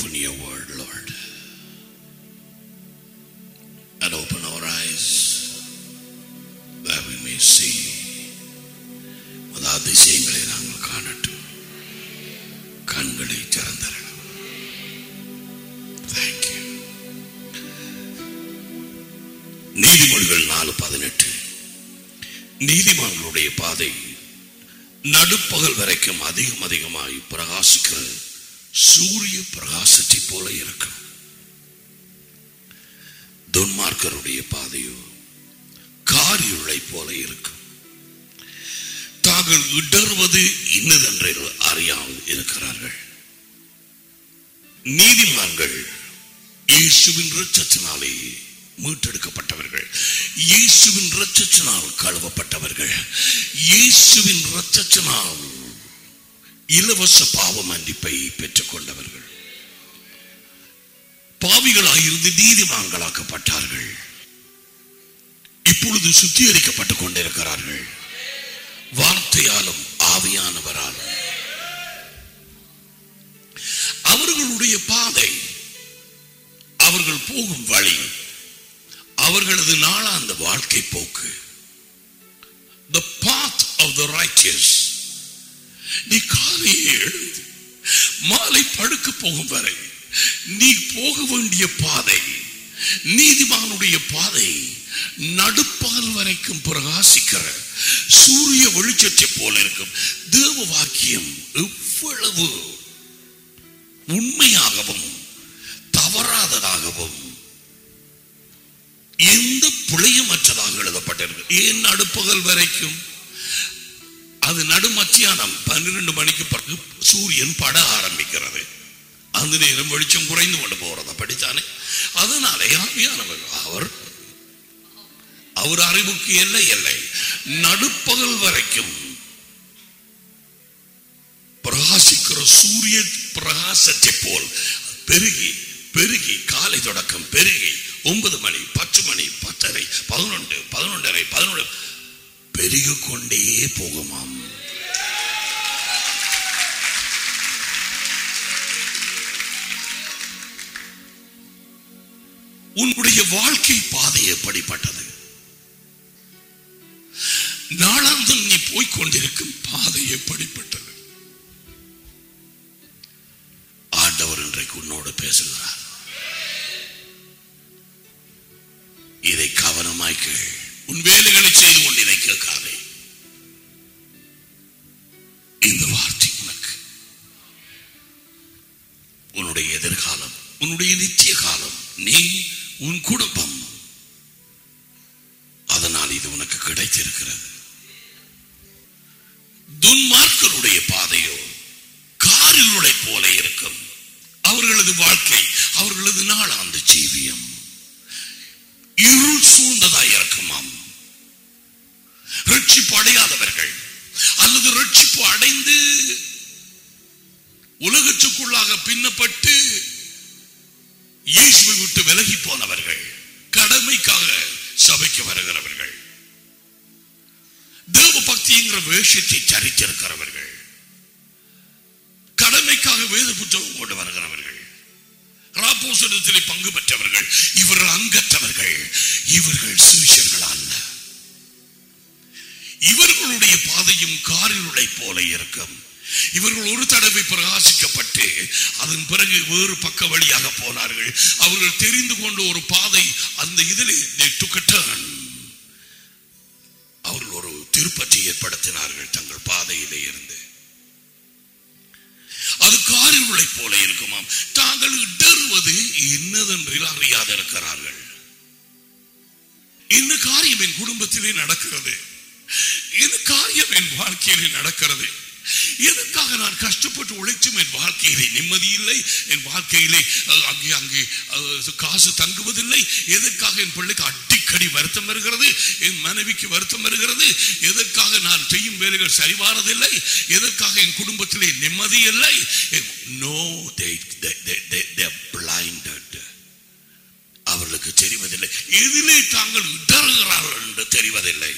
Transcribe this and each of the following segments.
Open your word, Lord. And open our eyes that we may see. அந்த அதிசயங்களை நாங்கள் காணட்டும் கண்களை திறந்தரணும் தேங்க்யூ நீதிமொழிகள் நாலு பதினெட்டு நீதிமான்களுடைய பாதை நடுப்பகல் வரைக்கும் அதிகம் அதிகமாய் பிரகாசிக்கிற சூரிய பிரகாசத்தை போல இருக்கும் துன்மார்க்கருடைய பாதையோ காரியுளை போல இருக்கும் தாங்கள் இடறுவது இன்னதென்று அறியாமல் இருக்கிறார்கள் நீதிமான்கள் இயேசுவின் இரத்தத்தினாலே மீட்டெடுக்கப்பட்டவர்கள் இயேசுவின் இரத்தத்தினால் கழுவப்பட்டவர்கள் இயேசுவின் இரத்தத்தினால் இலவச பாவ மன்னிப்பை பெற்றுக் கொண்டவர்கள் பாவிகளாயிருந்து நீதிமான்களாக்கப்பட்டார்கள் இப்பொழுது சுத்திகரிக்கப்பட்டுக் கொண்டிருக்கிறார்கள் வார்த்தையாலும் ஆவியானவராலும் அவர்களுடைய பாதை அவர்கள் போகும் வழி அவர்களது நாளாந்த வாழ்க்கை போக்கு the path of the righteous நீ காலையே எழுந்து மாலை படுக்க போகும் வரை நீ போக வேண்டிய பாதை நீதிமானுடைய பாதை நடுப்பகல் வரைக்கும் பிரகாசிக்கிற சூரிய வெளிச்சத்தை போல இருக்கும் தேவ வாக்கியம் எவ்வளவு உண்மையாகவும் தவறாததாகவும் எந்த பிழையுமற்றதாக எழுதப்பட்டிருக்கு ஏன் நடுப்பகல் வரைக்கும் அது நடுமத்தியானம் பன்னிரண்டு மணிக்கு பிறகு சூரியன் பட ஆரம்பிக்கிறது அந்த நேரம் வெளிச்சம் குறைந்து கொண்டு போறத படித்தானே அதனாலே ஆவியானவர் அவர் அவர் அறிவுக்கு எல்லை எல்லை நடுப்பகல் வரைக்கும் பிரகாசிக்கிற சூரிய பிரகாசத்தை போல் பெருகி பெருகி காலை தொடக்கம் பெருகி ஒன்பது மணி பத்து மணி பத்தரை பதினொன்று பதினொன்றரை பதினொன்று பெருகிக் கொண்டே போகுமாம் உன்னுடைய வாழ்க்கை பாதை எப்படிப்பட்டது நாளாந்தம் நீ போய்க் கொண்டிருக்கும் பாதை எப்படிப்பட்டது ஆண்டவர் இன்றைக்கு உன்னோடு பேசுகிறார் இதை கவனமாய் கேள் உன் வேலைகளை செய்து கொண்டு இதை கேட்காதே இந்த வார்த்தை உனக்கு உன்னுடைய எதிர்காலம் உன்னுடைய நித்திய காலம் நீ உன் குடும்பம் அதனால் இது உனக்கு கிடைத்திருக்கிறது துன்மார்க்கருடைய பாதையோ காரிலுடை போல இருக்கும் அவர்களது வாழ்க்கை அவர்களது நாளாந்த ஜீவியம் இருள் சூழ்ந்ததாய் இருக்குமாம் ரட்சிப்பு அடையாதவர்கள் அல்லது ரட்சிப்பு அடைந்து உலகத்துக்குள்ளாக பின்னப்பட்டு இயேசுவை விட்டு விலகி போனவர்கள் கடமைக்காக சபைக்கு வருகிறவர்கள் தேவ பக்திங்கிற வேஷத்தை சரித்திருக்கிறவர்கள் கடமைக்காக வேத புத்தகம் கொண்டு வருகிறவர்கள் ராப்போசனத்திலே பங்கு பெற்றவர்கள் இவர்கள் அங்கத்தவர்கள் இவர்கள் சிறுஷர்கள் அல்ல இவர்களுடைய பாதையும் காரிலுளை போல இருக்கும் இவர்கள் ஒரு தடவை பிரகாசிக்கப்பட்டு அதன் பிறகு வேறு பக்க வழியாக போனார்கள் அவர்கள் தெரிந்து கொண்ட ஒரு பாதை அந்த இதில் they took a turn. அவர்கள் ஒரு திருப்பத்தை ஏற்படுத்தினார்கள் தங்கள் பாதையிலே இருந்து அது காரிருளை போல இருக்குமாம் தாங்கள் இடறுவது என்னதென்று அறியாது இருக்கிறார்கள் என்ன காரியம் என் குடும்பத்திலே நடக்கிறது என்ன காரியம் என் வாழ்க்கையிலே நடக்கிறது எதற்காக நான் கஷ்டப்பட்டு உழைச்சும் என் வாழ்க்கையிலே நிம்மதி இல்லை என் வாழ்க்கையிலே அஹ், அங்கே அங்கே அஹ், காசு தங்குவதில்லை எதற்காக என் பிள்ளைக்கு அடிக்கடி வருத்தம் வருகிறது என் மனைவிக்கு வருத்தம் வருகிறது எதற்காக நான் செய்யும் வேலைகள் சரிவாரதில்லை எதற்காக என் குடும்பத்திலே நிம்மதி இல்லை நோ பிளைண்டட் அவர்களுக்கு தெரிவதில்லை எதிலே தாங்கள் இடறுகிறார்கள் என்று தெரிவதில்லை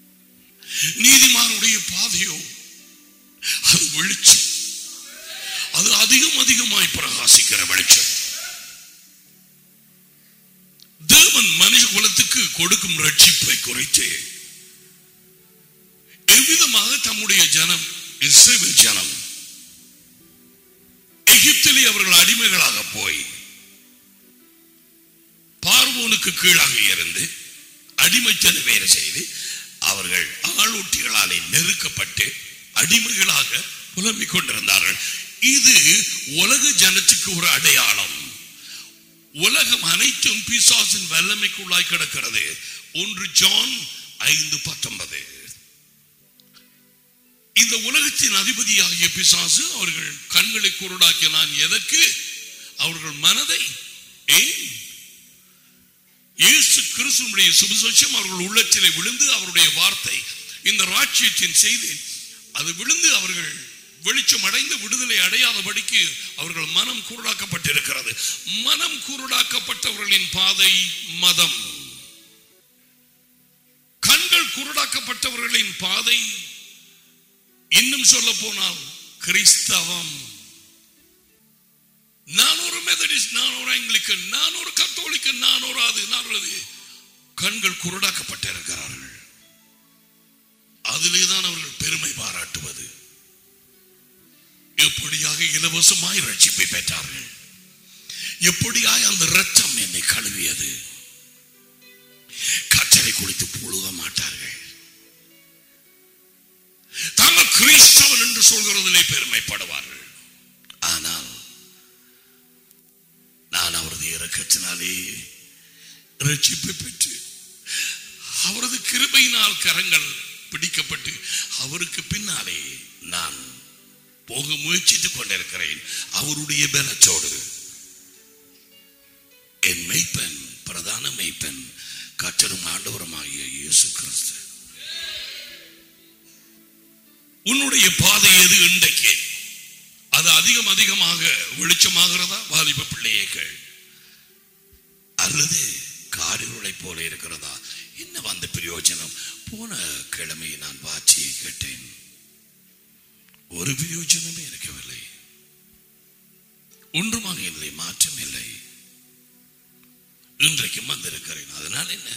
நீதிமானுடைய பாதையோ அது வெளிச்சம் அது அதிகம் அதிகமாய் பிரகாசிக்கிற வெளிச்சம் தேவன் மனுஷ குலத்துக்கு கொடுக்கும் ரட்சிப்பை குறித்து எவ்விதமாக தம்முடைய ஜனம் இஸ்ரேல் ஜனம் எகிப்திலே அவர்கள் அடிமைகளாக போய் பார்வோனுக்கு கீழாக இருந்து அடிமைத்தன வேலை செய்து அவர்கள் ஆளூட்டிகளாலே நெருக்கப்பட்டு அடிமைகளாக புலம்பிக் கொண்டிருந்தார்கள் இது உலக ஜனத்துக்கு ஒரு அடையாளம் உலகம் அனைத்தும் பிசாசின் வல்லமைக்குள்ளாய் கிடக்கிறது ஒன்று ஜான் ஐந்து பத்தொன்பது இந்த உலகத்தின் அதிபதியாகிய பிசாசு அவர்கள் கண்களை குருடாக்கினான் எதற்கு அவர்கள் மனதை ஏன் இயேசு கிறிஸ்துவனுடைய சுவிசேஷம் அவர்கள் உள்ளத்திலே விழுந்து அவருடைய வார்த்தை இந்த ராட்சியத்தின் செய்தி அது விழுந்து அவர்கள் வெளிச்சம் அடைந்து விடுதலை அடையாதபடிக்கு அவர்கள் மனம் குருடாக்கப்பட்டிருக்கிறது மனம் குருடாக்கப்பட்டவர்களின் பாதை மதம் கண்கள் குருடாக்கப்பட்டவர்களின் பாதை இன்னும் சொல்ல போனால் கிறிஸ்தவம் நான் ஒரு மெதடிஸ்ட் நான் ஒரு ஆங்கிலிக்கன் நான் ஒரு கத்தோலிக்கன் நான் ஒரு அது நான் ஒரு அது கண்கள் குருடாக்கப்பட்டிருக்கிறார்கள் அதிலே தான் அவர்கள் பெருமை பாராட்டுவது எப்படியாக இலவசமாய் ரட்சிப்பை பெற்றார்கள் எப்படியாய் அந்த ரத்தம் என்னை கழுவியது கச்சரை குளித்து புழுக மாட்டார்கள் தாங்கள் கிறிஸ்தவன் என்று சொல்கிறதிலே பெருமைப்படுவார்கள் ஆனால் நான் அவரது இறக்கத்தினாலே ரட்சிப்பை பெற்று அவரது கிருபையினால் கரங்கள் பிடிக்கப்பட்டு அவருக்கு பின்னாலே நான் போக முயற்சித்துக் கொண்டிருக்கிறேன் அவருடைய பலத்தோடு என் மெய்ப்பன் பிரதான மெய்ப்பன் கற்றரும் ஆண்டவருமாகிய இயேசு கிறிஸ்து உன்னுடைய பாதை எது இன்றைக்கு அது அதிகம் அதிகமாக வெளிச்சமாகிறதா வாலிப பிள்ளையேகள் அல்லது காரிருளை போல இருக்கிறதா என்ன வந்த பிரயோஜனம் போன கிழமை நான் வாட்சியை கேட்டேன் ஒரு பிரயோஜனமே இருக்கவில்லை ஒன்றுமாக இல்லை மாற்றம் இல்லை இன்றைக்கும் வந்திருக்கிறேன் அதனால் என்ன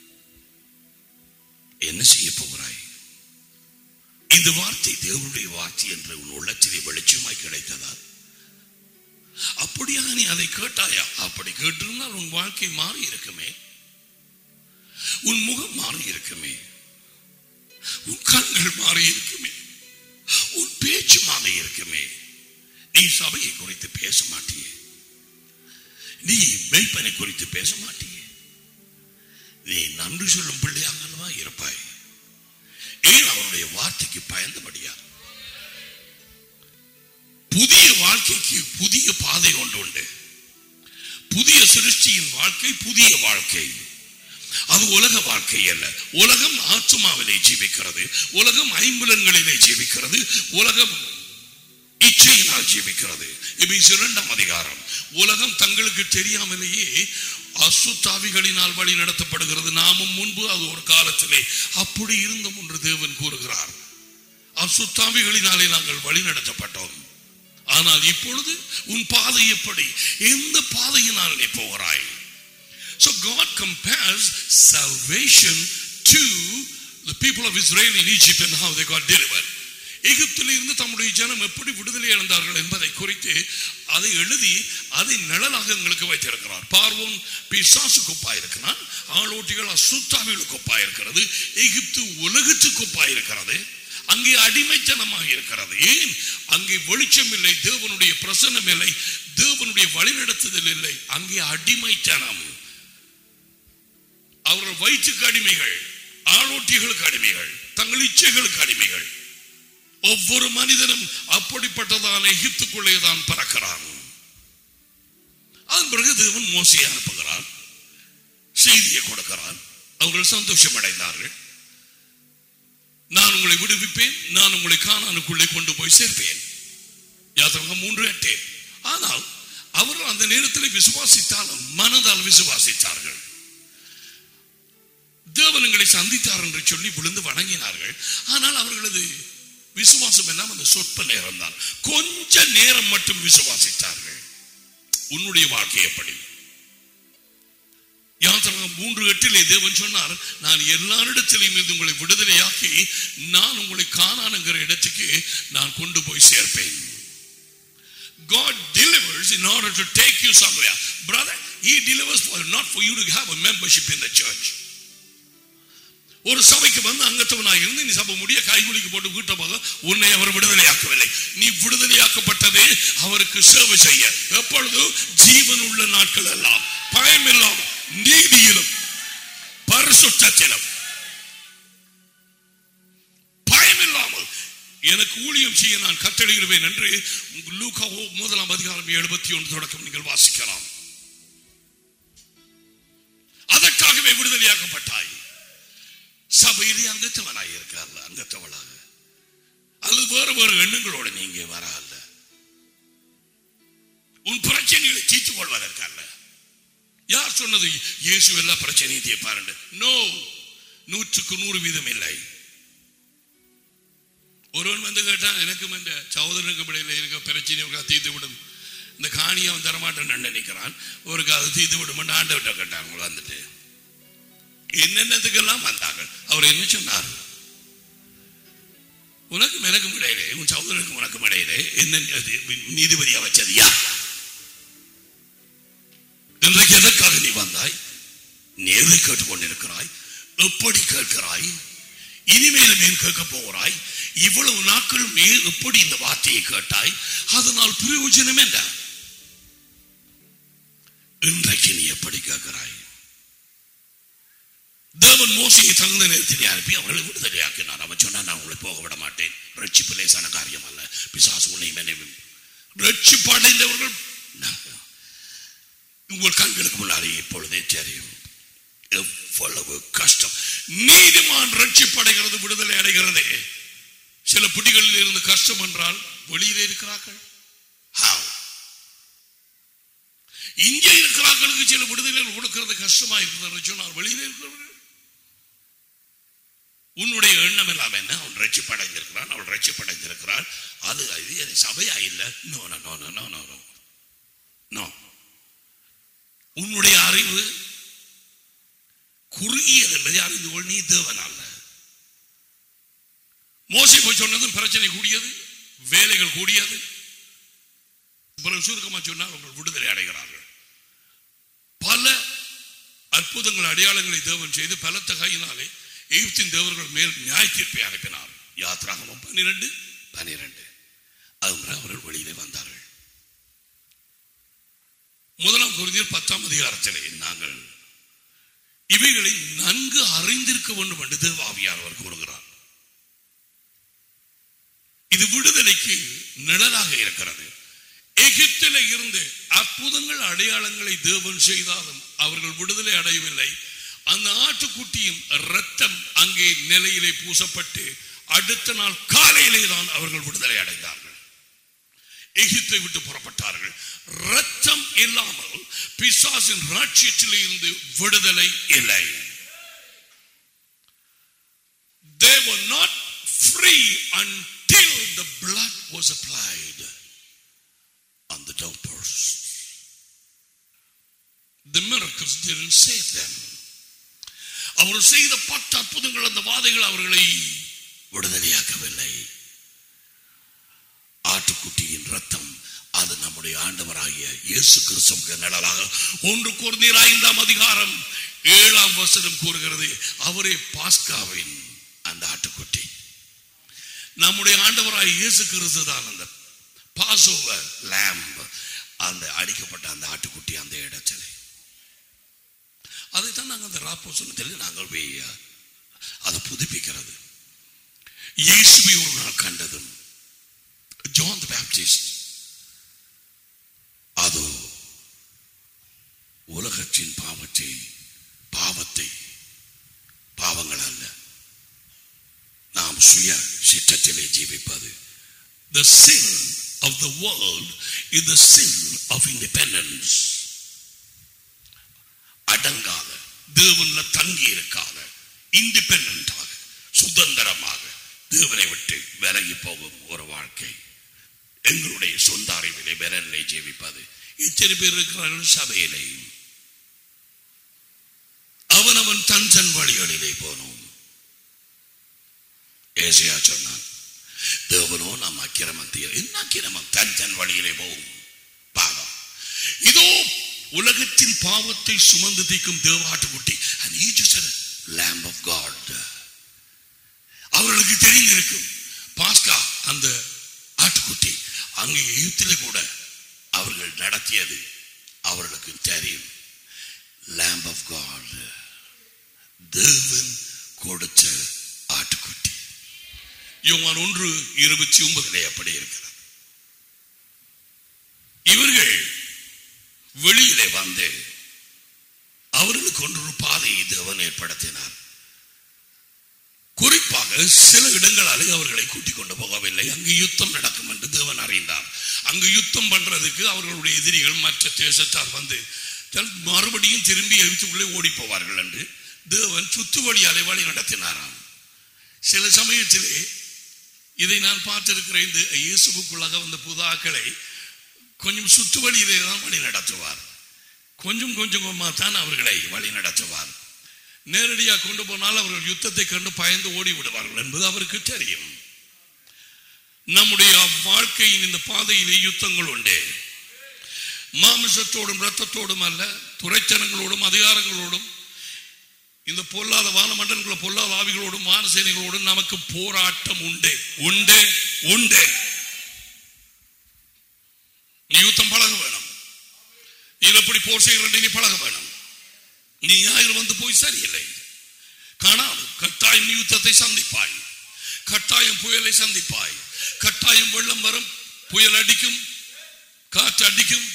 என்ன செய்ய போகிறாய் இந்த வார்த்தை தேவனுடைய வார்த்தை என்று உன் உள்ளத்திலே வெளிச்சமாய் கிடைத்ததா அப்படியாக நீ அதை கேட்டாயா அப்படி கேட்டிருந்தால் உன் வாழ்க்கை மாறி இருக்குமே உன் முகம் மாறி இருக்குமே உன் கண்கள் மாறி இருக்குமே உன் பேச்சு மாறி இருக்குமே நீ சபையை குறித்து பேச மாட்டியே நீ மெய்ப்பனை குறித்து பேச மாட்டியே நீ நன்றி சொல்லும் பிள்ளையாங்கல்லவா இருப்பாய் ஏன் அவருடைய வார்த்தைக்கு பயந்தபடியா புதிய வாழ்க்கைக்கு புதிய பாதை ஒன்று உண்டு புதிய சிருஷ்டியின் வாழ்க்கை புதிய வாழ்க்கை அது உலக வாழ்க்கை அல்ல உலகம் ஆத்மாவிலே ஜீவிக்கிறது உலகம் ஐம்புலன்களிலே ஜீவிக்கிறது உலகம் இச்சையினால் ஜீவிக்கிறது எபிஸ் இரண்டாம் அதிகாரம் உலகம் தங்களுக்கு தெரியாமலேயே அசுத்தாவிகளினால் வழி நடத்தப்படுகிறது நாமும் முன்பு அது ஒரு காலத்திலே அப்படி இருந்தோம் என்று தேவன் கூறுகிறார் அசுத்தாவிகளினாலே நாங்கள் வழி நடத்தப்பட்டோம் ஆனால் இப்பொழுது உன் பாதை எப்படி எந்த பாதையினால் நீ போகிறாய் So God compares salvation to the people of Israel in Egypt and how they got delivered. எகிப்தில் இருந்து தம்முடைய ஜனம் எப்படி விடுதலை இழந்தார்கள் என்பதை குறித்து அதை எழுதி அதை நிழலாக எங்களுக்கு வைத்திருக்கிறார் பார்வோன் பிசாசுக்கு ஒப்பாயிருக்கிறான் ஆளோட்டிகள் அசுத்தாவிகளுக்கு ஒப்பாயிருக்கிறது எகிப்து உலகத்துக்கு ஒப்பாயிருக்கிறது அங்கே அடிமைத்தனமாக இருக்கிறது ஏன் அங்கே வெளிச்சம் இல்லை தேவனுடைய பிரசன்னம் இல்லை தேவனுடைய வழிநடத்துதல் இல்லை அங்கே அடிமைத்தனம் அவர்கள் வயிற்றுக்கு அடிமைகள் ஆளோட்டிகளுக்கு அடிமைகள் தங்கள் இச்சைகளுக்கு அடிமைகள் ஒவ்வொரு மனிதனும் அப்படிப்பட்டதான எகிப்துக்குள்ளே தான் பறக்கிறான் அதன் பிறகு தேவன் மோசையை அனுப்புகிறான் செய்தியை கொடுக்கிறான் அவர்கள் சந்தோஷம் அடைந்தார்கள் நான் உங்களை விடுவிப்பேன் நான் உங்களை காணானுக்குள்ளே கொண்டு போய் சேர்ப்பேன் யாத்திரகம் மூன்று எட்டு ஆனால் அவர்கள் அந்த நேரத்தில் விசுவாசித்தாலும் மனதால் விசுவாசித்தார்கள் தேவனங்களை சந்தித்தார் என்று சொல்லி விழுந்து வணங்கினார்கள் ஆனால் அவர்களது விசுவாசம் எல்லாம் அந்த சொற்ப நேரம் தான் கொஞ்ச நேரம் மட்டும் விசுவாசித்தார்கள் உன்னுடைய வாழ்க்கை எப்படி யாத்திரகம் மூன்று எட்டிலே தேவன் சொன்னார் நான் எல்லாரிடத்திலையும் இருந்து உங்களை விடுதலையாக்கி நான் உங்களை காணானுங்கிற இடத்துக்கு நான் கொண்டு போய் சேர்ப்பேன் God delivers in order to take you somewhere. Brother, He delivers for not for you to have a membership in the church. ஒரு சபைக்கு வந்து அங்கத்தவனாக இருந்து நீ சபை முடிய கைகுலிக்கு போட்டு வீட்டை போக உன்னை அவர் விடுதலையாக்கவில்லை நீ விடுதலையாக்கப்பட்டதே அவருக்கு சேவை செய்ய எப்பொழுது ஜீவன் உள்ள நாட்கள் எல்லாம் பயமில்லாமல் நீதியிலும் பரிசுத்தத்திலும் பயமில்லாமல் எனக்கு ஊழியம் செய்ய நான் கட்டளையிடுவேன் என்று உங்கள் லூக்காவோ முதலாம் அதிகாரம் எழுபத்தி ஒன்று தொடக்கம் நீங்கள் வாசிக்கலாம் அதற்காகவே விடுதலையாக்கப்பட்டாய் சபையிலே அங்கத்தவனாய் இருக்கார்ல அங்கத்தவளாக அல்லது வேறு வேறு எண்ணங்களோட நீங்க வரல உன் பிரச்சனைகளை தீர்த்துக் கொள்வதற்கல்ல யார் சொன்னது இயேசு எல்லா பிரச்சனையும் தீர்ப்பாருண்டு நோ நூற்றுக்கு நூறு வீதம் இல்லை ஒருவன் வந்து கேட்டான் எனக்கும் இந்த சகோதரனுக்கு இடையில இருக்க பிரச்சனை தீர்த்து விடும் இந்த காணியை அவன் தரமாட்டேன்னு நினைக்கிறான் ஒரு அதை தீர்த்து விடும் ஆண்டவர்கிட்ட கேட்டாங்க வந்துட்டு என்னென்னதுக்கெல்லாம் வந்தாங்க அவர் என்ன சொன்னார் உனக்கும் எனக்கும் இடையிலே உன் சகோதரனுக்கும் உனக்கும் இடையிலே என்ன நீதிபதியா வச்சது யார் இன்றைக்கு எதற்காக நீ வந்தாய் நீ எதை கேட்டுக்கொண்டிருக்கிறாய் எப்படி கேட்கிறாய் இனிமேலும் ஏன் கேட்க போகிறாய் இவ்வளவு நாட்கள் மேல் எப்படி இந்த வார்த்தையை கேட்டாய் அதனால் பிரயோஜனம் என்ன இன்றைக்கு நீ எப்படி கேட்கிறாய் தேவன் மோசையை தகுந்த நேரத்தில் அனுப்பி அவர்களை விடுதலையாக்கினார் அவன் சொன்னா நான் உங்களை போக விட மாட்டேன் ரட்சிப்பு லேசான காரியம் அல்ல பிசாசு உன்னை மனைவி ரட்சிப்பு அடைந்தவர்கள் உங்கள் கண்களுக்கு முன்னாலே இப்பொழுதே தெரியும் எவ்வளவு கஷ்டம் நீதிமான் ரட்சிப்படைகிறது விடுதலை அடைகிறதே சில பிடிகளில் இருந்து கஷ்டம் என்றால் வெளியிலே இருக்கிறார்கள் How? இங்கே இருக்கிறார்களுக்கு சில விடுதலைகள் கொடுக்கிறது கஷ்டமா இருக்கிறது சொன்னால் வெளியிலே இருக்கிறவர்கள் உன்னுடைய எண்ணம் எல்லாம் என்ன அவன் ரட்சிப்படைந்திருக்கிறான் அவள் ரட்சிப்படைந்திருக்கிறாள் அது இது அது சபையா இல்லை no no no no no no no உன்னுடைய அறிவு குறுகியதில்லை அறிந்து கொள் நீ தேவன் அல்ல மோசை போய் சொன்னதும் பிரச்சனை கூடியது வேலைகள் கூடியது பிறகு சுருக்கமா சொன்னால் உங்கள் விடுதலை அடைகிறார்கள் பல அற்புதங்கள் அடையாளங்களை தேவன் செய்து பலத்த கையினாலே எகிப்தின் தேவர்கள் மேல் நியாய தீர்ப்பை அனுப்பினார் யாத்ராகமம் பன்னிரண்டு பன்னிரண்டு அது அவர்கள் வெளியிலே வந்தார்கள் முதலாம் குருதியர் பத்தாம் அதிகாரத்திலே நாங்கள் இவைகளை நன்கு அறிந்திருக்க வேண்டும் என்று தேவாவியார் அவர் கூறுகிறார் இது விடுதலைக்கு நிழலாக இருக்கிறது எகிப்தில இருந்து அற்புதங்கள் அடையாளங்களை தேவன் செய்தாலும் அவர்கள் விடுதலை அடையவில்லை அந்த ஆட்டுக்குட்டியும் ரத்தம் அங்கே நிலையிலே பூசப்பட்டு அடுத்த நாள் காலையிலே தான் அவர்கள் விடுதலை அடைந்தார்கள் எகிப்தை விட்டு புறப்பட்டார்கள் ரத்தம் இல்லாமல் பிசாசின் ராட்சியத்தில் இருந்து விடுதலை இல்லை They were not free until the blood was applied on the doorpost. The miracles didn't save them. அவர் செய்த பத்து அற்புதங்கள் அந்த வாதைகள் அவர்களை விடுதலையாக்கவில்லை ஆட்டுக்குட்டியின் ரத்தம் அது நம்முடைய ஆண்டவராகிய இயேசு கிறிஸ்துவுக்கு நிழலாக ஒன்று கூர்ந்தீர் ஐந்தாம் அதிகாரம் ஏழாம் வசனம் கூறுகிறது அவரே பாஸ்காவின் அந்த ஆட்டுக்குட்டி நம்முடைய ஆண்டவராகிய இயேசு கிறிஸ்து தான் அந்த பாசோவர் லேம்ப் அந்த அடிக்கப்பட்ட அந்த ஆட்டுக்குட்டி அந்த இடத்திலே அதைத்தான் நாங்கள் அந்த ராப்போசனத்தில் நாங்கள் போய் அதை புதுப்பிக்கிறது இயேசுவை ஒரு நாள் கண்டதும் ஜான் த பேப்டிஸ்ட் அது உலகத்தின் பாவத்தை பாவத்தை பாவங்கள் அல்ல நாம் சுய சிற்றத்திலே ஜீவிப்பது the sin of the world is the sin of independence அடங்காத தேவன்ல தங்கி இருக்காத இண்டிபெண்டாக சுதந்திரமாக தேவனை விட்டு விலகி போகும் ஒரு வாழ்க்கை எங்களுடைய சொந்த அறிவிலே விரலை ஜெபிப்பது இத்தனை பேர் இருக்கிறார்கள் சபையிலே அவனவன் தன் தன் வழிகளிலே போனோம் ஏசியா சொன்னான் தேவனோ நம் அக்கிரமத்தில் என்ன அக்கிரமம் தன் தன் வழியிலே போகும் பாவம் இதோ உலகத்தின் பாவத்தை சுமந்து தீக்கும் தேவாட்டுக்குட்டி and he just said lamb of god அவர்களுக்கு தெரிந்திருக்கும் பாஸ்கா அந்த ஆட்டுக்குட்டி அங்கே எகிப்திலே கூட அவர்கள் நடத்தியது அவர்களுக்கு தெரியும் lamb of god தேவன் கொடுத்த ஆட்டுக்குட்டி யோவான் ஒன்று இருபத்தி ஒன்பதிலே அப்படி இருக்கிறது இவர்கள் வெளியிலே வந்து அவர்களுக்கு ஒன்று ஒரு பாதையை தேவன் ஏற்படுத்தினார் குறிப்பாக சில இடங்களாலே அவர்களை கூட்டிக் கொண்டு போகவில்லை அங்கு யுத்தம் நடக்கும் என்று தேவன் அறிந்தார் அங்கு யுத்தம் பண்றதுக்கு அவர்களுடைய எதிரிகள் மற்ற தேசத்தார் வந்து தன் மறுபடியும் திரும்பி எழுத்துக்குள்ளே ஓடி போவார்கள் என்று தேவன் சுத்து வழியாலே வழி நடத்தினாராம் சில சமயத்திலே இதை நான் பார்த்திருக்கிறேன் இந்த இயேசுவுக்குள்ளாக வந்த புதாக்களை கொஞ்சம் சுத்து வழியிலே தான் வழி நடத்துவார் கொஞ்சம் கொஞ்சமாக தான் அவர்களை வழி நடத்துவார் நேரடியாக கொண்டு போனால் அவர்கள் யுத்தத்தை கண்டு பயந்து ஓடி விடுவார்கள் என்பது அவருக்கு தெரியும் நம்முடைய வாழ்க்கையின் இந்த பாதையிலே யுத்தங்கள் உண்டு மாமிசத்தோடும் இரத்தத்தோடும் அல்ல துறைச்சனங்களோடும் அதிகாரங்களோடும் இந்த பொல்லாத வானமண்டலங்கள பொல்லாத ஆவிகளோடும் வானசேனைகளோடும் நமக்கு போராட்டம் உண்டு உண்டு உண்டு நீ யுத்தம் பழக வேணும் நீ எப்படி போர் செய்கிற நீ பழக வேணும் நீ ஞாயிறு வந்து போய் சரியில்லை காணாது கட்டாயம் நீ யுத்தத்தை சந்திப்பாய் கட்டாயம் புயலை சந்திப்பாய் கட்டாயம் வெள்ளம் வரும் புயல் அடிக்கும் காற்று அடிக்கும்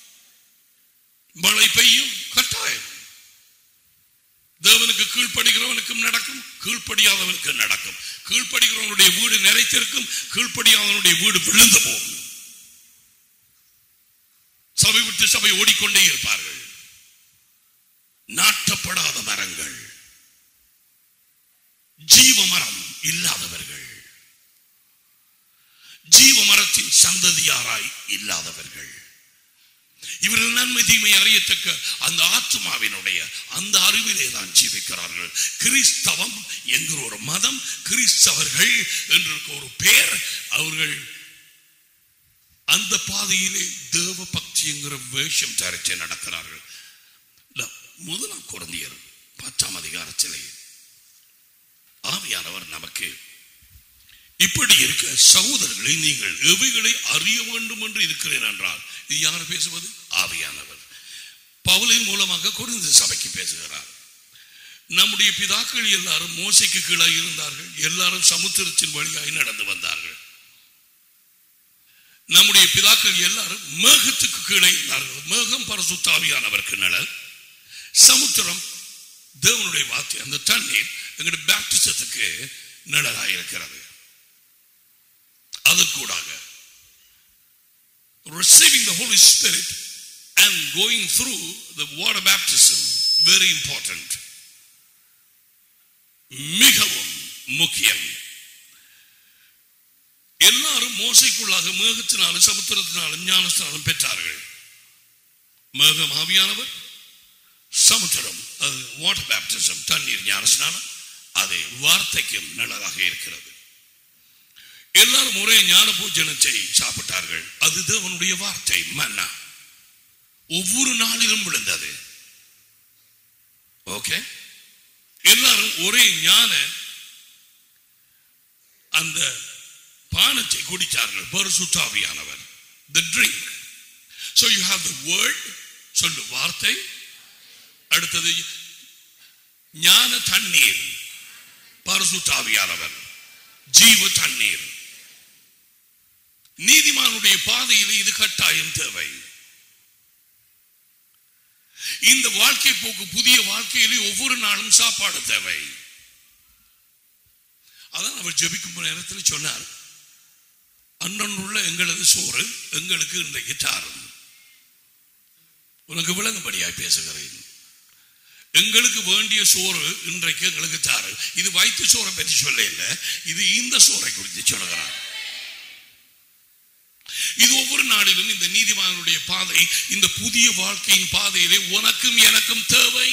மழை பெய்யும் கட்டாயம் தேவனுக்கு கீழ்ப்படுகிறவனுக்கும் நடக்கும் கீழ்ப்படியாதவனுக்கு நடக்கும் கீழ்ப்படுகிறவனுடைய வீடு நிறைத்திருக்கும் கீழ்ப்படியாதவனுடைய வீடு விழுந்து போகும் சபை விட்டு சபை ஓடிக்கொண்டே இருப்பார்கள் நாட்டப்படாத மரங்கள் ஜீவ மரம் இல்லாதவர்கள் ஜீவ மரத்தின் சந்ததியாராய் இல்லாதவர்கள் இவர்கள் நன்மை தீமை அறியத்தக்க அந்த ஆத்மாவினுடைய அந்த அறிவிலே தான் ஜீவிக்கிறார்கள் கிறிஸ்தவம் என்கிற ஒரு மதம் கிறிஸ்தவர்கள் என்ற ஒரு பெயர் அவர்கள் அந்த பாதையிலே தேவ பக்தி என்கிற வேஷம் தரித்து நடக்கிறார்கள் இல்ல, முதலாம் குழந்தையர் பத்தாம் அதிகாரத்திலே ஆவியானவர் நமக்கு இப்படி இருக்க சகோதரர்களை நீங்கள் எவைகளை அறிய வேண்டும் என்று இருக்கிறேன் என்றால் இது யார் பேசுவது ஆவியானவர் பவுலின் மூலமாக குறைந்த சபைக்கு பேசுகிறார் நம்முடைய பிதாக்கள் எல்லாரும் மோசைக்கு கீழே இருந்தார்கள் எல்லாரும் சமுத்திரத்தின் வழியாய் நடந்து வந்தார்கள் நம்முடைய பிதாக்கள் எல்லாரும் மேகத்துக்கு கீழே இருந்தார்கள் மேகம் பரசுத்தாவியானவருக்கு நிழல் சமுத்திரம் தேவனுடைய வார்த்தை அந்த தண்ணீர் எங்களுடைய பேப்டிசத்துக்கு நிழலாக இருக்கிறது அது கூடாக receiving the Holy Spirit and going through the water baptism very important மிகவும் முக்கியம் எல்லாரும் மோசைக்குள்ளாக மேகத்தினாலும் சமுத்திரத்தினாலும் ஞானஸ்தானம் பெற்றார்கள் மேகம் ஆவியானவர் சமுத்திரம் அது வாட்டர் பேப்டிசம் தண்ணீர் ஞானஸ்நானம் அது வார்த்தைக்கும் நிழலாக இருக்கிறது எல்லாரும் ஒரே ஞான பூஜனத்தை சாப்பிட்டார்கள் அது தேவனுடைய வார்த்தை மன்னா ஒவ்வொரு நாளிலும் விழுந்தது ஓகே எல்லாரும் ஒரே ஞான அந்த பானத்தை குடித்தார்கள் பரிசுத்தாவியானவர் the drink so you have the word சொல்லு வார்த்தை அடுத்தது ஞான தண்ணீர் பரிசுத்தாவியானவர் ஜீவ தண்ணீர் நீதிமானுடைய பாதையில் இது கட்டாயம் தேவை இந்த வாழ்க்கை போக்கு புதிய வாழ்க்கையிலே ஒவ்வொரு நாளும் சாப்பாடு தேவை அதான் அவர் ஜெபிக்கும் நேரத்தில் சொன்னார் அன்றன்றுள்ள எங்களது சோறு எங்களுக்கு இன்றைக்கு தாரும் உனக்கு விளங்கும்படியாய் பேசுகிறேன் எங்களுக்கு வேண்டிய சோறு இன்றைக்கு எங்களுக்கு தாரு இது வயிற்று சோறை பற்றி சொல்ல இல்லை இது இந்த சோறை குறித்து சொல்லுகிறார் இது ஒவ்வொரு நாளிலும் இந்த நீதிமானுடைய பாதை இந்த புதிய வாழ்க்கையின் பாதையிலே உனக்கும் எனக்கும் தேவை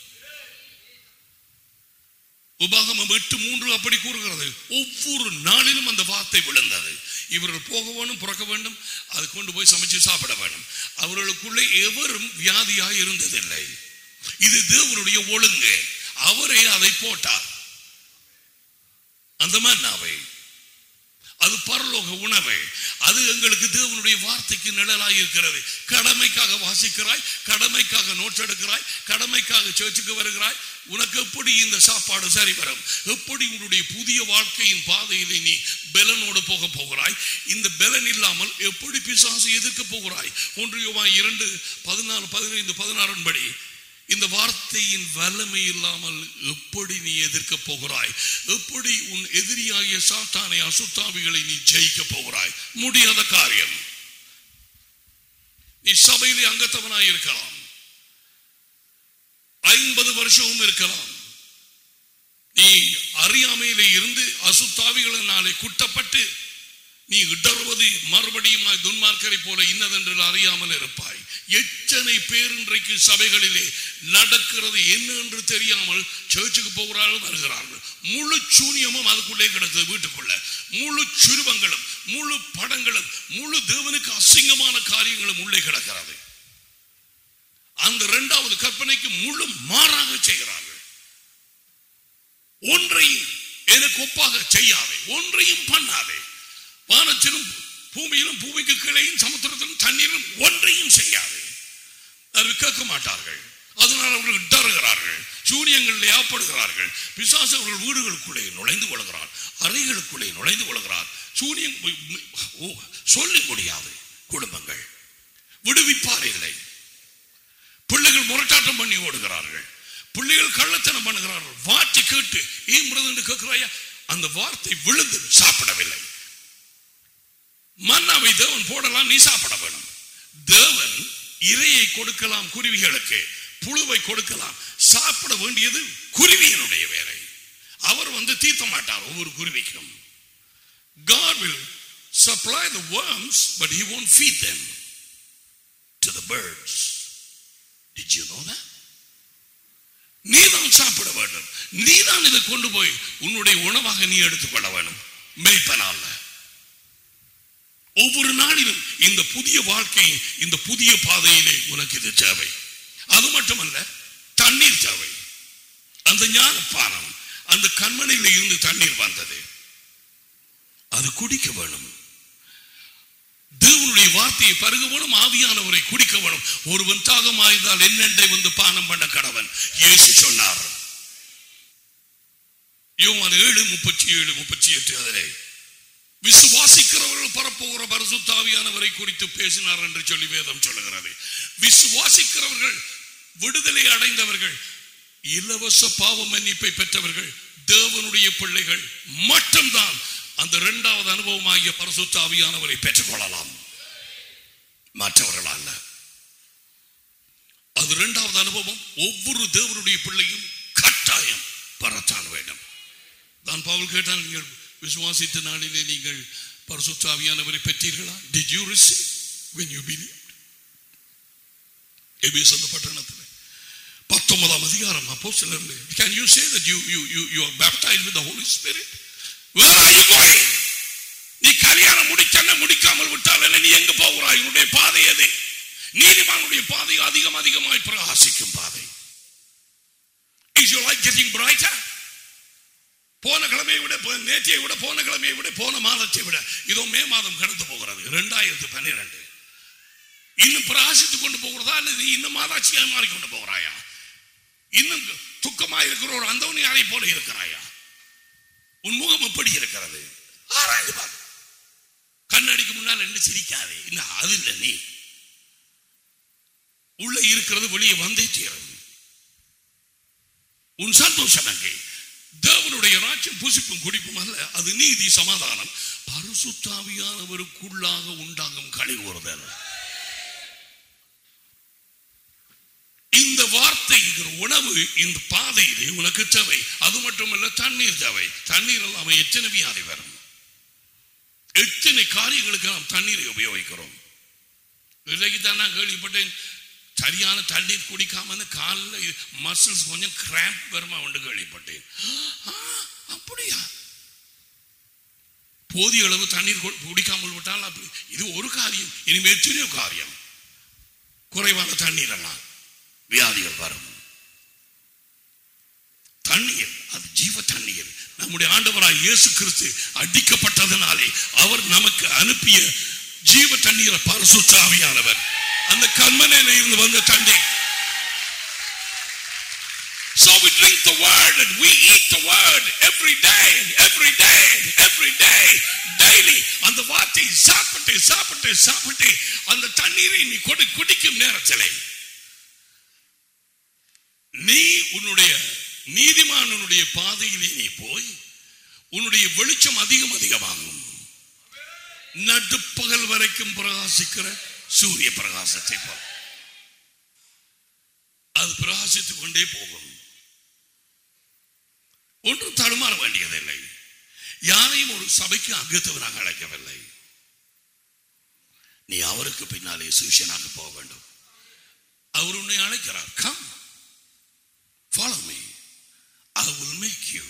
உபாகமம் எட்டு மூன்று அப்படி கூறுகிறது ஒவ்வொரு நாளிலும் அந்த வார்த்தை விழுந்தது இவர்கள் போக வேண்டும் புறக்க வேண்டும் அது கொண்டு போய் சமைச்சு சாப்பிட வேண்டும் அவர்களுக்குள்ளே எவரும் வியாதியாய் இருந்ததில்லை இது தேவனுடைய ஒழுங்கு அவரே அதை போட்டார் அந்த மன்னாவை அது பரலோக உணவு அது எங்களுக்கு தேவனுடைய வார்த்தைக்கு நிழலாய் இருக்கிறது கடமைக்காக வாசிக்கிறாய் கடமைக்காக நோட்ஸ் எடுக்கிறாய் கடமைக்காக சேர்ச்சுக்கு வருகிறாய் உனக்கு எப்படி இந்த சாப்பாடு சரி வரும் எப்படி உன்னுடைய புதிய வாழ்க்கையின் பாதையிலே நீ பெலனோடு போக போகிறாய் இந்த பெலன் இல்லாமல் எப்படி பிசாசு எதிர்க்க போகிறாய் ஒன்று யோவான் இரண்டு பதினாலு பதினைந்து பதினாறின் படி இந்த வார்த்தையின் வல்லமை இல்லாமல் எப்படி நீ எதிர்க்க போகிறாய் எப்படி உன் எதிரியாகிய சாத்தானை அசுத்தாவிகளை நீ ஜெயிக்க போகிறாய் முடியாத காரியம் நீ சபையிலே அங்கத்தவனாய் இருக்கலாம் ஐம்பது வருஷமும் இருக்கலாம் நீ அறியாமையிலே இருந்து அசுத்தாவிகளினாலே குட்டப்பட்டு நீ இடறுவது மறுபடியும் துன்மார்க்கரை போல இன்னதென்று அறியாமல் இருப்பாய் எத்தனை பேர் இன்றைக்கு சபைகளிலே நடக்கிறது என்ன என்று தெரியாமல் சர்ச்சுக்கு போகிறார்கள் வருகிறார்கள் முழு சூனியமும் அதுக்குள்ளே கிடக்குது வீட்டுக்குள்ள முழு சுருவங்களும் முழு படங்களும் முழு தேவனுக்கு அசிங்கமான காரியங்களும் உள்ளே கிடக்கிறது அந்த இரண்டாவது கற்பனைக்கு முழு மாறாக செய்கிறார்கள் ஒன்றையும் எனக்கு ஒப்பாக செய்யாதே ஒன்றையும் பண்ணாதே வானத்திலும் பூமியிலும் பூமிக்கு கீழையும் சமுத்திரத்திலும் தண்ணீரும் ஒன்றையும் செய்யாது அது கேட்க மாட்டார்கள் அதனால் அவர்கள் டறுகிறார்கள் சூனியங்களில் ஏற்படுகிறார்கள் பிசாசு அவர்கள் வீடுகளுக்குள்ளே நுழைந்து கொள்கிறார் அறைகளுக்குள்ளே நுழைந்து கொள்கிறார் சூனியம் ஓ, சொல்ல முடியாது குடும்பங்கள் விடுவிப்பார் இல்லை பிள்ளைகள் முரட்டாட்டம் பண்ணி ஓடுகிறார்கள் பிள்ளைகள் கள்ளத்தனம் பண்ணுகிறார்கள் வார்த்தை கேட்டு ஏன் என்று கேட்கிறாயா அந்த வார்த்தை விழுந்து சாப்பிடவில்லை மன்னாவை தேவன் போடலாம் நீ சாப்பிட வேணும் தேவன் இரையை கொடுக்கலாம் குருவிகளுக்கு புழுவை கொடுக்கலாம் சாப்பிட வேண்டியது குருவியினுடைய வேலை அவர் வந்து தீர்த்த மாட்டார் ஒவ்வொரு குருவிக்கும் God will supply the worms but he won't feed them to the birds did you know that நீதான் சாப்பிட வேண்டும் நீதான் இதை கொண்டு போய் உன்னுடைய உணவாக நீ எடுத்துக்கொள்ள வேண்டும் மெய்ப்பனால ஒவ்வொரு நாளிலும் இந்த புதிய வாழ்க்கை இந்த புதிய பாதையிலே உனக்கு இது தேவை அது மட்டுமல்ல தண்ணீர் தேவை அந்த ஞானப்பானம் அந்த கண்மனையில இருந்து தண்ணீர் வந்தது அது குடிக்க வேணும் தேவனுடைய வார்த்தையை பருக வேணும் ஆவியானவரை குடிக்க வேணும் ஒருவன் தாகமாயிருந்தால் என்னென்றை வந்து பானம் பண்ண கடவன் இயேசு சொன்னார் யோவான் ஏழு முப்பத்தி ஏழு முப்பத்தி எட்டு அதிலே விசுவாசிக்கிறவர்கள் பரப்புகிற பரிசுத்தாவியானவரை குறித்து பேசினார் என்று சொல்லி வேதம் சொல்லுகிறது விசுவாசிக்கிறவர்கள் விடுதலை அடைந்தவர்கள் இலவச பாவ மன்னிப்பை பெற்றவர்கள் தேவனுடைய பிள்ளைகள் மட்டும்தான் அந்த இரண்டாவது அனுபவமாகிய பரிசுத்தாவியானவரை பெற்றுக் கொள்ளலாம் மற்றவர்கள் அல்ல அது இரண்டாவது அனுபவம் ஒவ்வொரு தேவனுடைய பிள்ளையும் கட்டாயம் பெறத்தான் வேண்டும் தான் பவுல் கேட்டால் நீங்கள் விசுவாசித்த நாளிலே நீங்கள் பரிசுத்தாவியானவரை பெற்றீர்களா did you receive when you believed எபேசு அந்த பட்டணத்தில் பத்தொன்பதாம் அதிகாரம் அப்போ சிலர் can you say that you you you you are baptized with the holy spirit where are you going நீ கல்யாணம் முடிச்சன முடிக்காமல் விட்டால் என்ன நீ எங்க போகிறாய் உன்னுடைய பாதை எது நீதிமானுடைய பாதை அதிகம் அதிகமாய் பிரகாசிக்கும் பாதை is you like getting brighter போன கிழமையை விட போ- நேற்றையை விட போன கிழமையை விட போன மாதத்தை விட இதோ மே மாதம் கடந்து போகிறது இரண்டாயிரத்து பன்னிரண்டு இன்னும் பிரகாசித்துக் கொண்டு போகிறதா அல்லது இன்னும் மாதாட்சியாக மாறிக்கொண்டு போகிறாயா இன்னும் துக்கமாக இருக்கிற ஒரு அந்தவனி யாரை போல இருக்கிறாயா உன் முகம் எப்படி இருக்கிறது ஆராய்ந்து பார் கண்ணாடிக்கு முன்னால் என்ன சிரிக்காதே இன்னும் அது இல்லை நீ உள்ள இருக்கிறது வெளியே வந்தே தீரும் உன் சந்தோஷம் அங்கே தேவனுடைய ராஜ்யம் புசிப்பும் குடிப்பும் அல்ல அது நீதி சமாதானம் பரிசுத்தாவியானவருக்குள்ளாக உண்டாகும் கழிவுறுதல் இந்த வார்த்தை இருக்கிற உணவு இந்த பாதையிலே உனக்கு தேவை அது மட்டுமல்ல தண்ணீர் தேவை தண்ணீர் இல்லாம எத்தனை வியாதி வரும் எத்தனை காரியங்களுக்கு நாம் தண்ணீரை உபயோகிக்கிறோம் இன்றைக்கு தான் நான் கேள்விப்பட்டேன் சரியான தண்ணீர் குடிக்காம காலில் மசில்ஸ் கொஞ்சம் கிராம்ப் வருமா உண்டு கேள்விப்பட்டேன் ஆ, அப்படியா போதிய அளவு தண்ணீர் கு- குடிக்காமல் விட்டால் அப்படி இது ஒரு காரியம் இனிமேல் எத்தனையோ காரியம் குறைவான தண்ணீர் எல்லாம் வியாதிகள் வரும் தண்ணீர் அது ஜீவ தண்ணீர் நம்முடைய ஆண்டவராய் இயேசு கிறிஸ்து அடிக்கப்பட்டதனாலே அவர் நமக்கு அனுப்பிய ஜீவ தண்ணீரை பரிசுத்த ஆவியானவர் அந்த கண்மனையில இருந்து வந்த தண்ணீர் So we drink the word and we eat the word every day, every day, every day, daily. அந்த வார்த்தை சாப்பிட்டு சாப்பிட்டு சாப்பிட்டு அந்த தண்ணீரை நீ கொடு குடிக்கும் நேரத்திலே நீ உன்னுடைய நீதிமானனுடைய பாதையிலே நீ போய் உன்னுடைய வெளிச்சம் அதிகம் அதிகமாகும் நடுப்பகல் வரைக்கும் பிரகாசிக்கிற சூரிய பிரகாசத்தை போல அது பிரகாசித்துக் கொண்டே போகும் ஒன்றும் தடுமாற வேண்டியதில்லை யாரையும் ஒரு சபைக்கு அங்கத்தவனாக அழைக்கவில்லை நீ அவருக்கு பின்னாலே சூஷனாக போக வேண்டும் அவர் உன்னை அழைக்கிறார் come follow me I will make you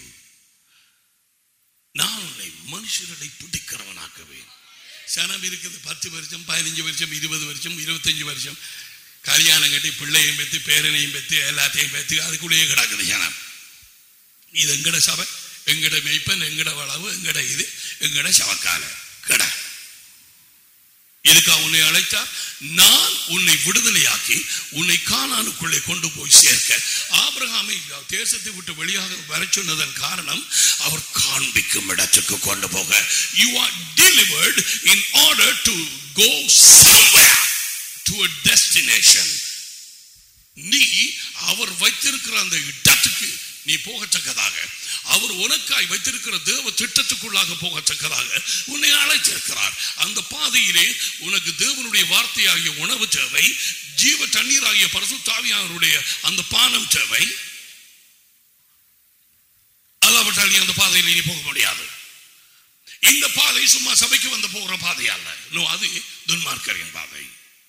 நான் உன்னை மனுஷர்களை பிடிக்கிறவனாக்குவேன் சனம் இருக்குது பத்து வருஷம் பதினஞ்சு வருஷம் இருபது வருஷம் இருபத்தஞ்சு வருஷம் கல்யாணம் கட்டி பிள்ளையும் பெற்று பேரனையும் பெற்று எல்லாத்தையும் பெற்று அதுக்குள்ளேயே கிடக்குது ஜனம் இது எங்கட சபை எங்கட மெய்ப்பன் எங்கட வளவு எங்கட இது எங்கட சவக்கால கட இதுக்கு உன்னை அழைத்தார் நான் உன்னை விடுதலையாக்கி உன்னை கானானுக்குள்ளே கொண்டு போய் சேர்க்க ஆபிரகாமை தேசத்தை விட்டு வெளியாக வர சொன்னதன் காரணம் அவர் காண்பிக்கும் இடத்துக்கு கொண்டு போக you are delivered in order to go somewhere to a destination நீ அவர் வைத்திருக்கிற அந்த இடத்துக்கு நீ போகத்தக்கதாக அவர் உனக்காய் வைத்திருக்கிற தேவ திட்டத்துக்குள்ளாக போகத்தக்கதாக உன்னை அழைத்திருக்கிறார் அந்த பாதையிலே உனக்கு தேவனுடைய வார்த்தையாகிய உணவு தேவை ஜீவ தண்ணீராகிய பரசுத்தாவியாருடைய அந்த பானம் தேவை அல்லாவிட்டால் நீ அந்த பாதையில் நீ போக முடியாது இந்த பாதை சும்மா சபைக்கு வந்து போகிற பாதை அல்ல நோ அது துன்மார்க்கரின் பாதை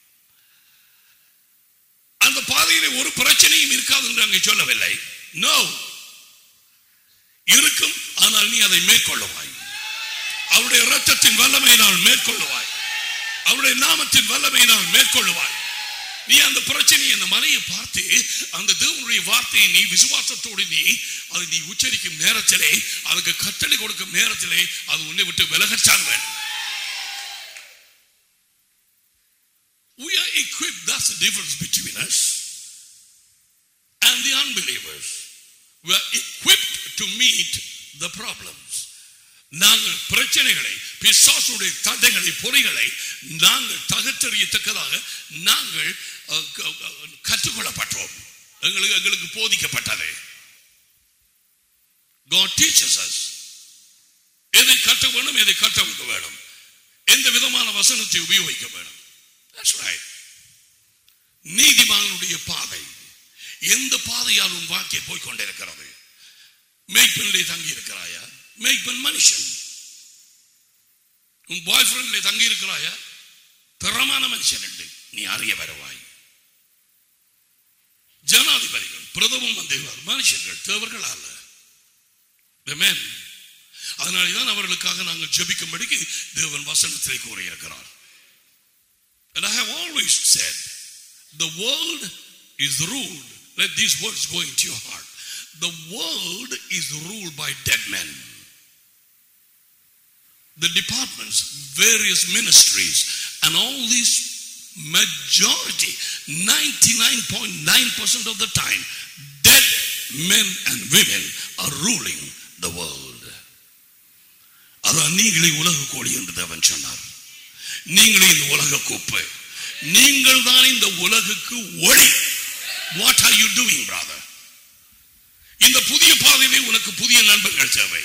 அந்த பாதையிலே ஒரு பிரச்சனையும் இருக்காது என்று அங்கே சொல்லவில்லை நோ இருக்கும் ஆனால் நீ அதை மேற்கொள்ளுவாய் அவருடைய இரத்தத்தின் வல்லமையினால் மேற்கொள்ளுவாய் அவருடைய நாமத்தின் வல்லமையினால் மேற்கொள்ளுவாய் நீ அந்த பிரச்சனையை அந்த மலையை பார்த்து அந்த தேவனுடைய வார்த்தையை நீ விசுவாசத்தோடு நீ அதை நீ உச்சரிக்கும் நேரத்திலே அதுக்கு கட்டளை கொடுக்கும் நேரத்திலே அது உன்னை விட்டு விலகச்சாங்க வேண்டும் We are equipped. That's the difference between us and the unbelievers. We are equipped to meet the problems. நாங்கள் பிரச்சனைகளை பிசாசுடைய தடைகளை பொறிகளை நாங்கள் தகத்தறியத்தக்கதாக நாங்கள் அஹ், க- க- கற்றுக்கொள்ளப்பட்டோம் எங்களுக்கு எங்களுக்கு போதிக்கப்பட்டது God teaches us எதை கற்ற வேணும் எதை கற்றவுக்க வேணும் எந்த விதமான வசனத்தை உபயோகிக்க வேணும் That's right. நீதிமானுடைய பாதை எந்த பாதையால் உன் வாழ்க்கை போய் கொண்டிருக்கிறது மேய்ப்பனிலே தங்கி இருக்கிறாயா மேய்ப்பன் மனுஷன் உன் பாய் ஃப்ரெண்ட்ல தங்கி இருக்கிறாயா திறமான மனுஷன் என்று நீ அறிய வருவாய் ஜனாதிபதிகள் பிரதம மந்திரிகள் மனுஷர்கள் தேவர்கள் அல்ல The men. அதனால்தான் அவர்களுக்காக நாங்கள் ஜெபிக்கும்படிக்கு தேவன் வசனத்திலே கூறியிருக்கிறார் And I have always said, the world is ruled. Let these words go into your heart. The world is ruled by dead men. The departments, various ministries, and all these majority, 99.9% of the time, dead men and women are ruling the world. அதான் நீங்களே உலக கோடி என்று தேவன் சொன்னார் நீங்களே இந்த உலக குப்பை நீங்கள் தான் இந்த உலகுக்கு ஒளி what are you doing brother இந்த புதிய பாதையிலே உனக்கு புதிய நண்பர்கள் தேவை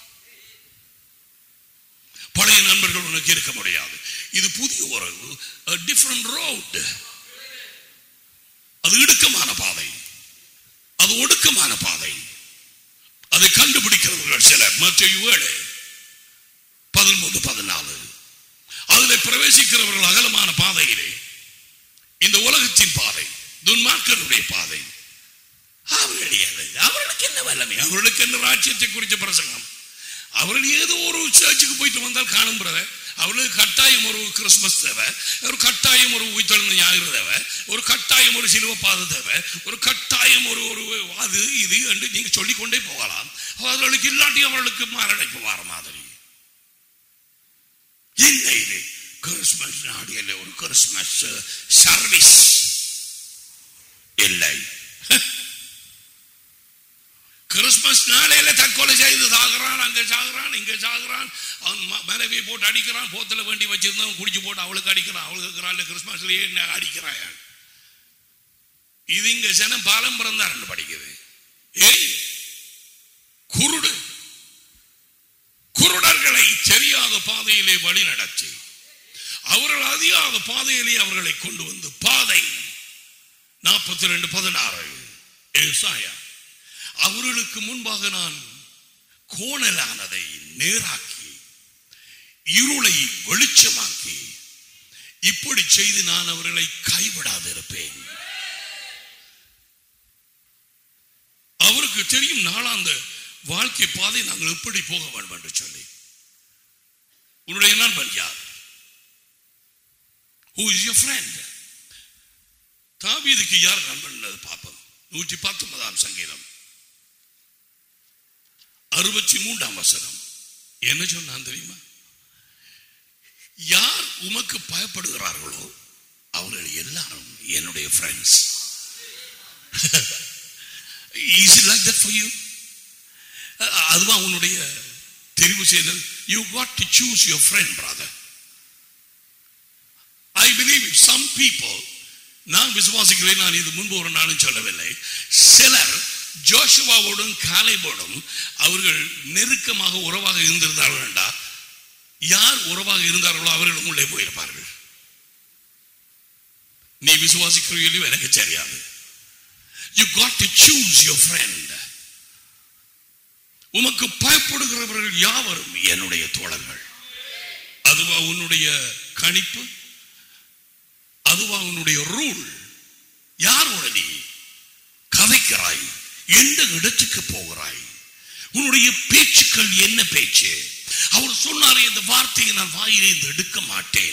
பழைய நண்பர்கள் உனக்கு இருக்க முடியாது இது புதிய ஒரு டிஃப்ரெண்ட் ரோட் அது இடுக்கமான பாதை அது ஒடுக்கமான பாதை அதை கண்டுபிடிக்கிறவர்கள் சிலர் மற்ற ஏழு பதிமூன்று பதினாலு அதில் பிரவேசிக்கிறவர்கள் அகலமான பாதையிலே இந்த உலகத்தின் பாதை துன்மார்க்கருடைய பாதை அவர்கள் எது? அவர்களுக்கு என்ன வல்லமை அவர்களுக்கு என்ன ராஜ்யத்தை குறித்த பிரசங்கம் அவர்கள் ஏதோ ஒரு சர்ச்சுக்கு போயிட்டு வந்தால் காணும் பிரதர் அவர்களுக்கு கட்டாயம் ஒரு கிறிஸ்துமஸ் தேவை ஒரு கட்டாயம் ஒரு உயிர்த்தெழுந்த ஞாயிறு தேவை ஒரு கட்டாயம் ஒரு சிலுவ பாதை தேவை ஒரு கட்டாயம் ஒரு ஒரு அது இது என்று நீங்க சொல்லிக்கொண்டே போகலாம் அவர்களுக்கு இல்லாட்டி அவர்களுக்கு மாரடைப்பு வர மாதிரி என்ன இது கிறிஸ்துமஸ் நாடியில் ஒரு கிறிஸ்துமஸ் சர்வீஸ் இல்லை கிறிஸ்துமஸ் நாளையில தற்கொலை செய்து சாகுறான் அங்க சாகுறான் இங்க சாகுறான் அவன் ம- மனைவியை போட்டு அடிக்கிறான் போத்துல வேண்டி வச்சிருந்தவன் குடிச்சு போட்டு அவளுக்கு அடிக்கிறான் அவளுக்கு இருக்கிறாள் கிறிஸ்துமஸ்லயே என்ன அடிக்கிறான் இது இங்க ஜனம் பாலம் பிறந்தார் படிக்குது ஏய் குருடு குருடர்களை தெரியாத பாதையிலே வழி நடத்தி அவர்கள் அறியாத பாதையிலே அவர்களை கொண்டு வந்து பாதை நாற்பத்தி ரெண்டு பதினாறு ஏசாயா அவர்களுக்கு முன்பாக நான் கோணலானதை நேராக்கி இருளை வெளிச்சமாக்கி இப்படி செய்து நான் அவர்களை கைவிடாதிருப்பேன் அவருக்கு தெரியும் நாளாந்த வாழ்க்கை பாதை நாங்கள் எப்படி போக வேண்டும் என்று சொல்லி உன்னுடைய நண்பன் யார் Who is your friend? தாவீதுக்கு யார் நண்பன் என்பதை பார்ப்போம் நூற்றி பத்தொன்பதாம் சங்கீதம் அறுபத்தி மூன்றாம் வசனம் என்ன சொன்னான் தெரியுமா யார் உமக்கு பயப்படுகிறார்களோ அவர்கள் எல்லாரும் என்னுடைய friends is it like that for you அதுவா உன்னுடைய தெரிவு செய்தல் you got to choose your friend brother I believe some people நான் விசுவாசிக்கிறேன் நான் இது முன்பு ஒரு நாளும் சொல்லவில்லை சிலர் ஜோஷுவாவோடும் காலைபோடும் அவர்கள் நெருக்கமாக உறவாக இருந்திருந்தார்கள் என்றா யார் உறவாக இருந்தார்களோ அவர்களும் உள்ளே போயிருப்பார்கள் நீ விசுவாசிக்கிறீர்களோ எனக்கு தெரியாது you got to choose your friend உமக்கு பயப்படுகிறவர்கள் யாவரும் என்னுடைய தோழர்கள் அதுவா உன்னுடைய கணிப்பு அதுவா உன்னுடைய ரூல் யாரோட நீ கதைக்கிறாய் எந்த இடத்துக்கு போகிறாய் உன்னுடைய பேச்சுக்கள் என்ன பேச்சு அவர் சொன்னாரே இந்த வார்த்தையை நான் வாயிலிருந்து எடுக்க மாட்டேன்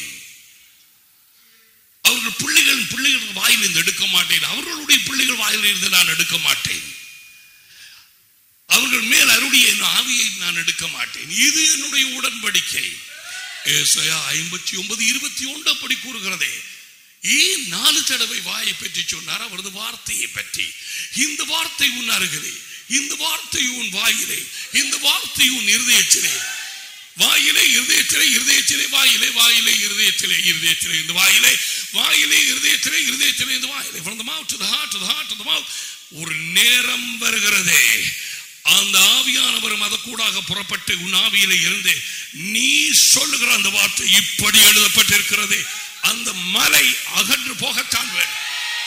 அவர்கள் பிள்ளைகள் பிள்ளைகள் வாயிலிருந்து எடுக்க மாட்டேன் அவர்களுடைய பிள்ளைகள் வாயிலிருந்து நான் எடுக்க மாட்டேன் அவர்கள் மேல் அருடைய என் ஆவியை நான் எடுக்க மாட்டேன் இது என்னுடைய உடன்படிக்கை ஏசாயா ஐம்பத்தி ஒன்பது இருபத்தி ஒன்று அப்படி கூறுகிறதே ஏன் நாலு தடவை வாயை பற்றி சொன்னார் அவரது வார்த்தையை பற்றி இந்த வார்த்தை உன் அருகிலே இந்த வார்த்தை உன் வாயிலே இந்த வார்த்தை உன் இருதயத்திலே வாயிலே இருதயத்திலே இருதயத்திலே வாயிலே வாயிலே இருதயத்திலே இருதயத்திலே இந்த வாயிலே வாயிலே இருதயத்திலே இருதயத்திலே இந்த வாயிலே from the mouth to the heart to the heart to the mouth ஒரு நேரம் வருகிறதே அந்த ஆவியானவர் மதக்கூடாக புறப்பட்டு உன் ஆவியிலே இருந்து நீ சொல்லுகிற அந்த வார்த்தை இப்படி எழுதப்பட்டிருக்கிறது அந்த மலை அகன்று போகத்தான் வேண்டும்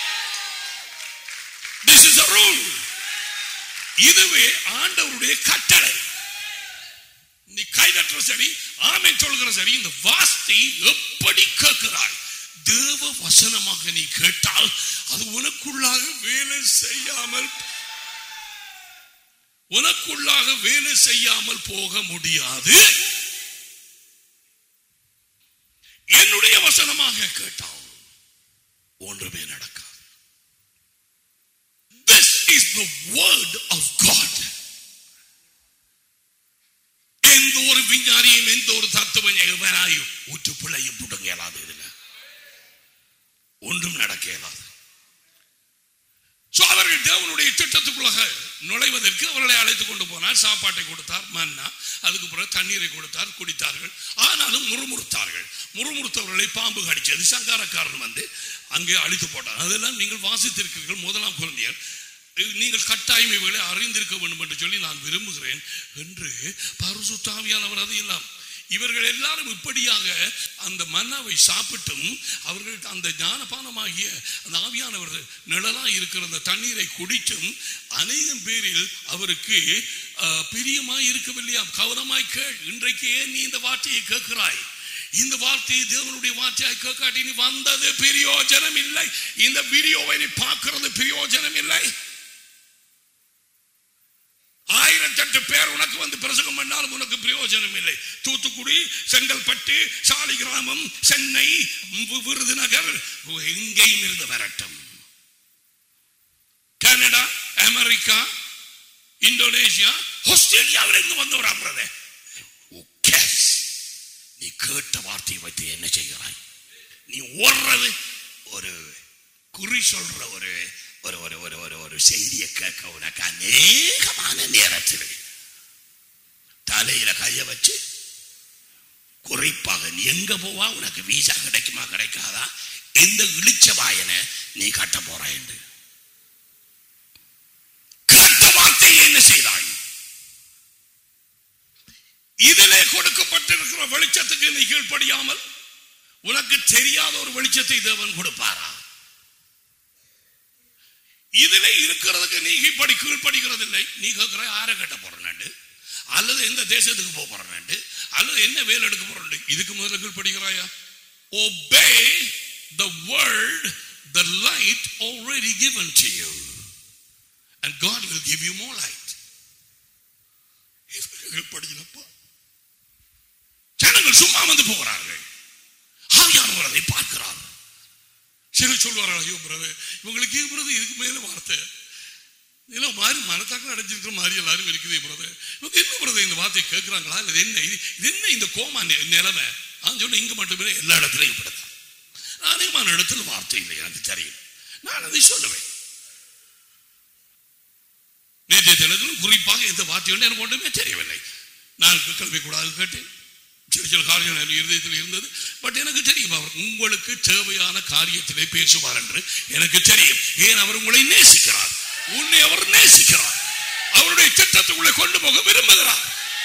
This is a rule. இதுவே ஆண்டவருடைய கட்டளை நீ கைதற்ற சரி ஆமை சொல்கிற சரி இந்த வார்த்தை எப்படி கேட்கிறாய் தேவ வசனமாக நீ கேட்டால் அது உனக்குள்ளாக வேலை செய்யாமல் உனக்குள்ளாக வேலை செய்யாமல் போக முடியாது என்னுடைய வசனமாக கேட்டால் ஒன்றுமே நடக்காது This is the word of God. எந்த ஒரு விஞ்ஞானியும் எந்த ஒரு தத்துவ ஞானியும் ஊற்று பிள்ளையும் புடுங்க இயலாது இதுல ஒன்றும் நடக்க இயலாது So, அவர்கள் தேவனுடைய திட்டத்துக்குள்ளாக நுழைவதற்கு அவர்களை அழைத்துக் கொண்டு போனார் சாப்பாட்டை கொடுத்தார் மன்னா அதுக்கு பிறகு தண்ணீரை கொடுத்தார் குடித்தார்கள் ஆனாலும் முறுமுறுத்தார்கள் முறுமுறுத்தவர்களை பாம்பு கடிச்சது சங்காரக்காரன் வந்து அங்கே அழித்து போட்டார் அதெல்லாம் நீங்கள் வாசித்திருக்கிறீர்கள் முதலாம் குழந்தையர் நீங்கள் கட்டாயம் இவைகளை அறிந்திருக்க வேண்டும் என்று சொல்லி நான் விரும்புகிறேன் என்று பரிசுத்தாவியானவர் அது எல்லாம் இவர்கள் எல்லாரும் இப்படியாக அந்த மன்னாவை சாப்பிட்டும் அவர்கள் அந்த ஞானபானமாகிய அந்த ஆவியானவர் நிழலா இருக்கிற அந்த தண்ணீரை குடித்தும் அநேகம் பேரில் அவருக்கு அஹ், பிரியமாய் இருக்கவில்லையா கவனமாய் கேள் இன்றைக்கு ஏன் நீ இந்த வார்த்தையை கேட்கிறாய் இந்த வார்த்தையை தேவனுடைய வார்த்தையாய் கேட்காட்டி நீ வந்தது பிரயோஜனம் இல்லை இந்த வீடியோவை நீ பார்க்கிறது பிரயோஜனம் இல்லை ஆயிரத்தெட்டு பேர் உனக்கு வந்து பிரசங்கம் பண்ணாலும் உனக்கு பிரயோஜனம் இல்லை தூத்துக்குடி செங்கல்பட்டு சாலிகிராமம் சென்னை வி- விருதுநகர் எங்கேயும் இருந்து வரட்டும் கனடா அமெரிக்கா இந்தோனேஷியா ஆஸ்திரேலியாவில் இருந்து வந்தவரா பிரதர் நீ கேட்ட வார்த்தையை வைத்து என்ன செய்கிறாய் நீ ஓடுறது ஒரு குறி சொல்ற ஒரு ஒரு ஒரு ஒரு ஒரு ஒரு செய்தியை கேட்க உனக்கு அநேகமான நேரத்தில் தலையில கைய வச்சு குறிப்பாக நீ எங்க போவா உனக்கு வீசா கிடைக்குமா கிடைக்காதா இந்த இழிச்ச வாயனை நீ கட்ட போறாய் என்று கேட்ட வார்த்தையை என்ன செய்தாய் இதிலே கொடுக்கப்பட்டிருக்கிற வெளிச்சத்துக்கு நீ கீழ்ப்படியாமல் உனக்கு தெரியாத ஒரு வெளிச்சத்தை தேவன் கொடுப்பாரா இதுல இருக்கிறதுக்கு நீ இப்படி கீழ்ப்படுகிறது இல்லை நீ கேட்கிற ஆற கட்ட போறேன் அல்லது எந்த தேசத்துக்கு போக போறேன் அல்லது என்ன வேலை எடுக்க போறேன் இதுக்கு முதல்ல கீழ்ப்படுகிறாயா obey the word the light already given to you and God will give you more light இவர்கள் படிக்கிறப்பா ஜனங்கள் சும்மா வந்து போகிறார்கள் ஆவியானவர் அதை பார்க்கிறார் சில சொல்வார்கள் ஐயோ பிரதர் இவங்களுக்கு ஏன் பிரதர் இதுக்கு மேல வார்த்தை இதெல்லாம் மாதிரி மனத்தாக்கள் அடைஞ்சிருக்கிற மாதிரி எல்லாரும் இருக்குது பிரதர் இவங்க என்ன பிரதர் இந்த வார்த்தையை கேட்கிறாங்களா இல்லை இது என்ன இது இது என்ன இந்த கோமா நெ- நிலைமை நான் சொன்ன இங்க மட்டுமே எல்லா இடத்துலையும் இப்படித்தான் அநேகமான இடத்துல வார்த்தை இல்லை எனக்கு தெரியும் நான் அதை சொல்லுவேன் நேற்றைய தினத்திலும் குறிப்பாக எந்த வார்த்தையும் எனக்கு ஒன்றுமே தெரியவில்லை நான் கல்வி கூடாது கேட்டேன் சில சில காரியங்கள் என் இருதயத்தில் இருந்தது பட் எனக்கு தெரியும் அவர் உங்களுக்கு தேவையான காரியத்திலே பேசுவார் என்று எனக்கு தெரியும் ஏன் அவர் உங்களை நேசிக்கிறார் உன்னை அவர் நேசிக்கிறார் அவருடைய திட்டத்துக்குள்ளே கொண்டு போக விரும்புகிறார்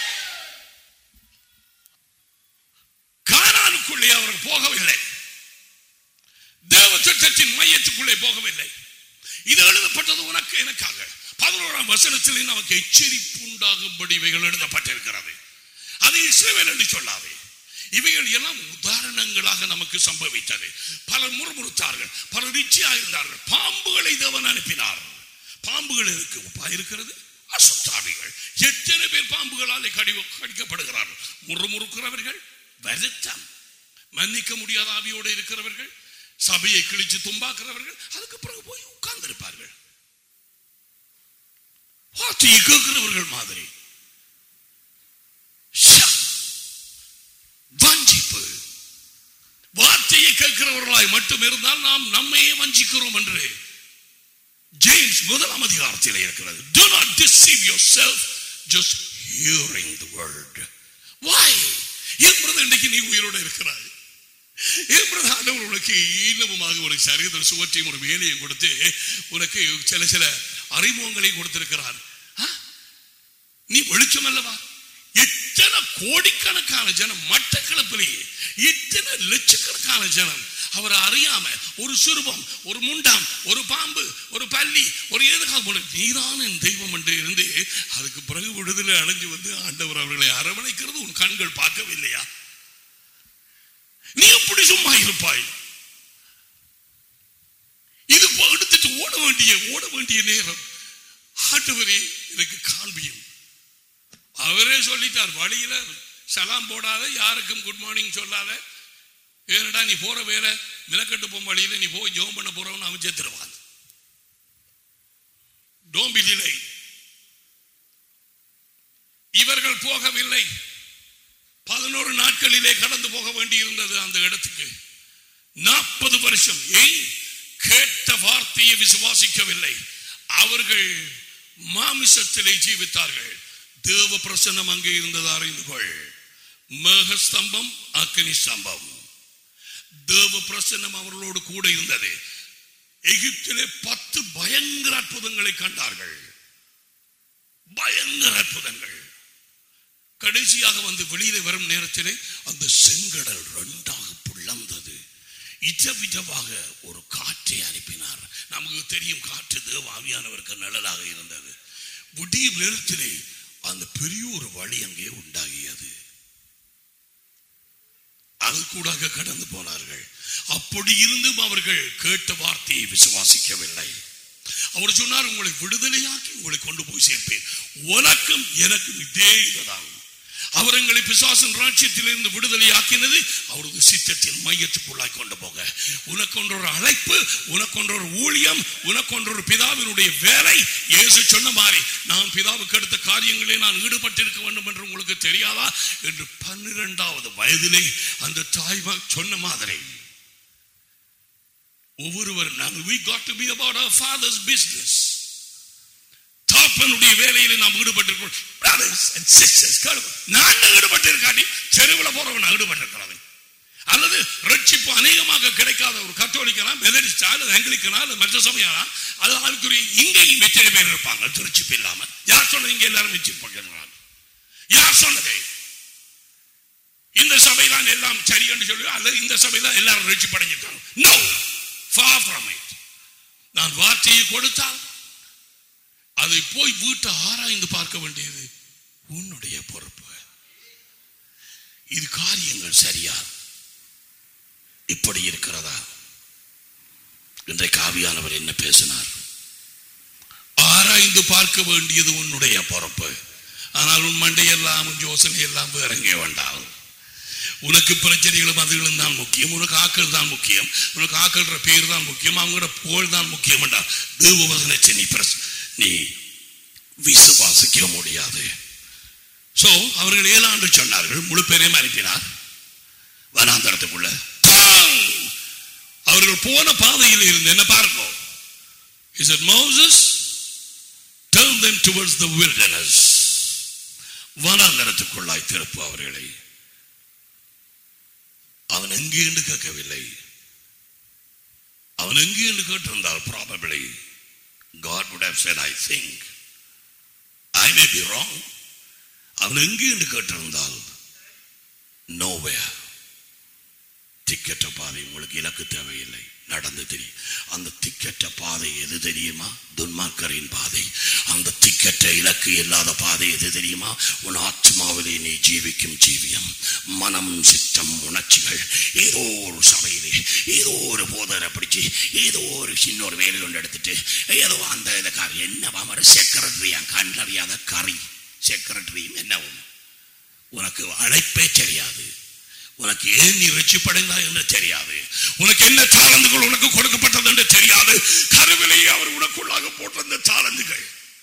கானானுக்குள்ளே அவர் போகவில்லை தேவ திட்டத்தின் மையத்துக்குள்ளே போகவில்லை இது எழுதப்பட்டது உனக்கு எனக்காக பதினோராம் வசனத்தில் நமக்கு எச்சரிப்பு உண்டாகும்படி இவைகள் எழுதப்பட்டிருக்கிறது அது இஸ்ரவேல் என்று சொல்லாதே இவைகள் எல்லாம் உதாரணங்களாக நமக்கு சம்பவித்தது பலர் முறுமுறுத்தார்கள் பலர் இச்சையாக இருந்தார்கள் பாம்புகளை தேவன் அனுப்பினார் பாம்புகள் இருக்கு உப்பா இருக்கிறது அசுத்தாவிகள் எத்தனை பேர் பாம்புகளால் கடி கடிக்கப்படுகிறார்கள் முறுமுறுக்கிறவர்கள் வருத்தம் மன்னிக்க முடியாத ஆவியோடு இருக்கிறவர்கள் சபையை கிழிச்சு தும்பாக்குறவர்கள் அதுக்கு பிறகு போய் உட்கார்ந்து இருப்பார்கள் வார்த்தையை கேட்கிறவர்கள் மாதிரி ஷா. வஞ்சிப்பு வார்த்தையை கேட்கிறவர்களாய் மட்டும் இருந்தால் நாம் நம்மையே வஞ்சிக்கிறோம் என்று ஜேம்ஸ் முதலாம் அதிகாரத்தில் இருக்கிறது do not deceive yourself just hearing the word why ஏன் பிரதர் இன்றைக்கு நீ உயிரோடு இருக்கிறாய் ஏன் பிரதர் ஆண்டவர் உனக்கு இன்னமுமாக ஒரு சரீர சுவற்றையும் ஒரு வேலையும் கொடுத்து உனக்கு சில சில அறிமுகங்களை கொடுத்திருக்கிறார் ஆ? நீ வெளிச்சம் அல்லவா எத்தனை கோடிக்கணக்கான ஜனம் மட்டக்களப்பிலேயே எத்தனை லட்சக்கணக்கான ஜனம் அவரை அறியாம ஒரு சுரூபம் ஒரு முண்டாம் ஒரு பாம்பு ஒரு பள்ளி ஒரு ஏதுக்காக போல நீதான் என் தெய்வம் என்று இருந்து அதுக்கு பிறகு விடுதலை அடைஞ்சு வந்து ஆண்டவர் அவர்களை அரவணைக்கிறது உன் கண்கள் பார்க்கவில்லையா நீ எப்படி சும்மா இருப்பாய் இது போ- எடுத்துட்டு ஓட வேண்டிய ஓட வேண்டிய நேரம் ஆண்டவரே எனக்கு காண்பியும் அவரே சொல்லிட்டார் வழியில சலாம் போடாத யாருக்கும் குட் மார்னிங் சொல்லாத ஏனடா நீ போற வேலை மினக்கட்டு போகும் வழியில நீ போய் ஜோம் பண்ண போறவன் அவன் செத்துருவான் டோம்பிலை இவர்கள் போகவில்லை பதினோரு நாட்களிலே கடந்து போக வேண்டி இருந்தது அந்த இடத்துக்கு நாற்பது வருஷம் ஏன் கேட்ட வார்த்தையை விசுவாசிக்கவில்லை அவர்கள் மாமிசத்திலே ஜீவித்தார்கள் தேவ பிரசன்னம் அங்கே இருந்தது அறிந்து கொள் மேக ஸ்தம்பம் அக்னி ஸ்தம்பம் தேவ பிரசன்னம் அவர்களோடு கூட இருந்தது எகிப்திலே பத்து பயங்கர அற்புதங்களை கண்டார்கள் பயங்கர அற்புதங்கள் கடைசியாக வந்து வெளியில வரும் நேரத்திலே அந்த செங்கடல் ரெண்டாக பிளந்தது இச்சவிச்சவாக ஒரு காற்றை அனுப்பினார் நமக்கு தெரியும் காற்று தேவாவியானவருக்கு நிழலாக இருந்தது விடியும் நேரத்திலே அந்த பெரிய ஒரு வழி அங்கே உண்டாகியது அது கூடாக கடந்து போனார்கள் அப்படி இருந்தும் அவர்கள் கேட்ட வார்த்தையை விசுவாசிக்கவில்லை அவர் சொன்னார் உங்களை விடுதலையாக்கி உங்களை கொண்டு போய் சேர்ப்பேன் உனக்கும் எனக்கும் இதே இதுதான் அவர் எங்களை பிசாசன் ராட்சியத்திலிருந்து விடுதலையாக்கினது அவரது சித்தத்தின் மையத்துக்குள்ளாய் கொண்டு போக உனக்கொன்ற ஒரு அழைப்பு உனக்கொன்ற ஒரு ஊழியம் உனக்கொன்ற ஒரு பிதாவினுடைய வேலை இயேசு சொன்ன மாதிரி நான் பிதாவுக்கு எடுத்த காரியங்களில் நான் ஈடுபட்டிருக்க வேண்டும் என்று உங்களுக்கு தெரியாதா என்று பன்னிரெண்டாவது வயதிலே அந்த தாய்மா சொன்ன மாதிரி ஒவ்வொருவரும் நாங்கள் we got to be about our father's business தாப்பனுடைய வேலையில நாம் ஈடுபட்டிருக்கிறோம் brothers and sisters கேளுங்க. நான் ஈடுபட்டிருக்காட்டி தெருவில் போறவன் ஈடுபட்டிருக்கிறது அல்லது ரட்சிப்பு அநேகமாக கிடைக்காத ஒரு கத்தோலிக்கனா மெதடிஸ்டா அல்லது ஆங்கிலிக்கனா அல்லது மற்ற சமயனா அது அதுக்குரிய இங்கேயும் எத்தனை பேர் இருப்பாங்க திருச்சிப்பு இல்லாம யார் சொன்னது இங்க எல்லாரும் வச்சிருப்பாங்க யார் சொன்னது இந்த சபை தான் எல்லாம் சரி என்று சொல்லி அல்லது இந்த சபை தான் எல்லாரும் ரட்சிப்படைஞ்சிருக்காங்க நோ far from it நான் வார்த்தையை கொடுத்தால் அதை போய் வீட்டை ஆராய்ந்து பார்க்க வேண்டியது உன்னுடைய பொறுப்பு இது காரியங்கள் சரியா இப்படி இருக்கிறதா இன்றைக்கு ஆவியானவர் என்ன பேசினார் ஆராய்ந்து பார்க்க வேண்டியது உன்னுடைய பொறுப்பு ஆனால் உன் மண்டையெல்லாம் உன் யோசனை எல்லாம் வேற எங்கே வேண்டாம் உனக்கு பிரச்சனைகளும் அதுகளும் தான் முக்கியம் உனக்கு ஆக்கள் தான் முக்கியம் உனக்கு ஆக்கள்ற பேர் தான் முக்கியம் அவங்களோட புகழ் தான் முக்கியம் என்றால் தேவவசனத்தை நீ பிரஸ் நீ விசுவாசிக்க முடியாது சோ அவர்கள் ஏழாண்டு சொன்னார்கள் முழு பேரையும் அனுப்பினார் வனாந்தரத்துக்குள்ள தான். அவர்கள் போன பாதையில் இருந்து என்ன பார்க்கும் He said, Moses, turn them towards the wilderness. வனாந்தரத்துக்குள்ளாய் திருப்பு அவர்களை அவன் எங்கே என்று கேட்கவில்லை அவன் எங்கே என்று கேட்டிருந்தால் probably God would have said, I think. I may be wrong. அவன் எங்கே என்று கேட்டிருந்தால் nowhere. திக்கற்ற பாதை உங்களுக்கு இலக்கு தேவையில்லை நடந்து தெரியும் அந்த திக்கற்ற பாதை எது தெரியுமா துன்மார்க்கரின் பாதை அந்த திக்கற்ற இலக்கு இல்லாத பாதை எது தெரியுமா உன் ஆத்மாவிலே நீ ஜீவிக்கும் ஜீவியம் மனம் சித்தம் உணர்ச்சிகள் ஏதோ ஒரு சபையிலே ஏதோ ஒரு போதரை பிடிச்சு ஏதோ ஒரு சின்ன ஒரு வேலை ஒன்று எடுத்துட்டு ஏதோ அந்த இதை காரி என்னவா மறு செக்ரட்டரியா கண்டறியாத கறி செக்ரட்டரியும் என்னவும் உனக்கு அழைப்பே தெரியாது உனக்கு ஏன் நீ ரட்சிப்படைந்தா என்று தெரியாது உனக்கு என்ன தாளந்துகள் உனக்கு கொடுக்கப்பட்டது என்று தெரியாது கருவிலேயே அவர் உனக்குள்ளாக போட்ட அந்த தாளந்துகள்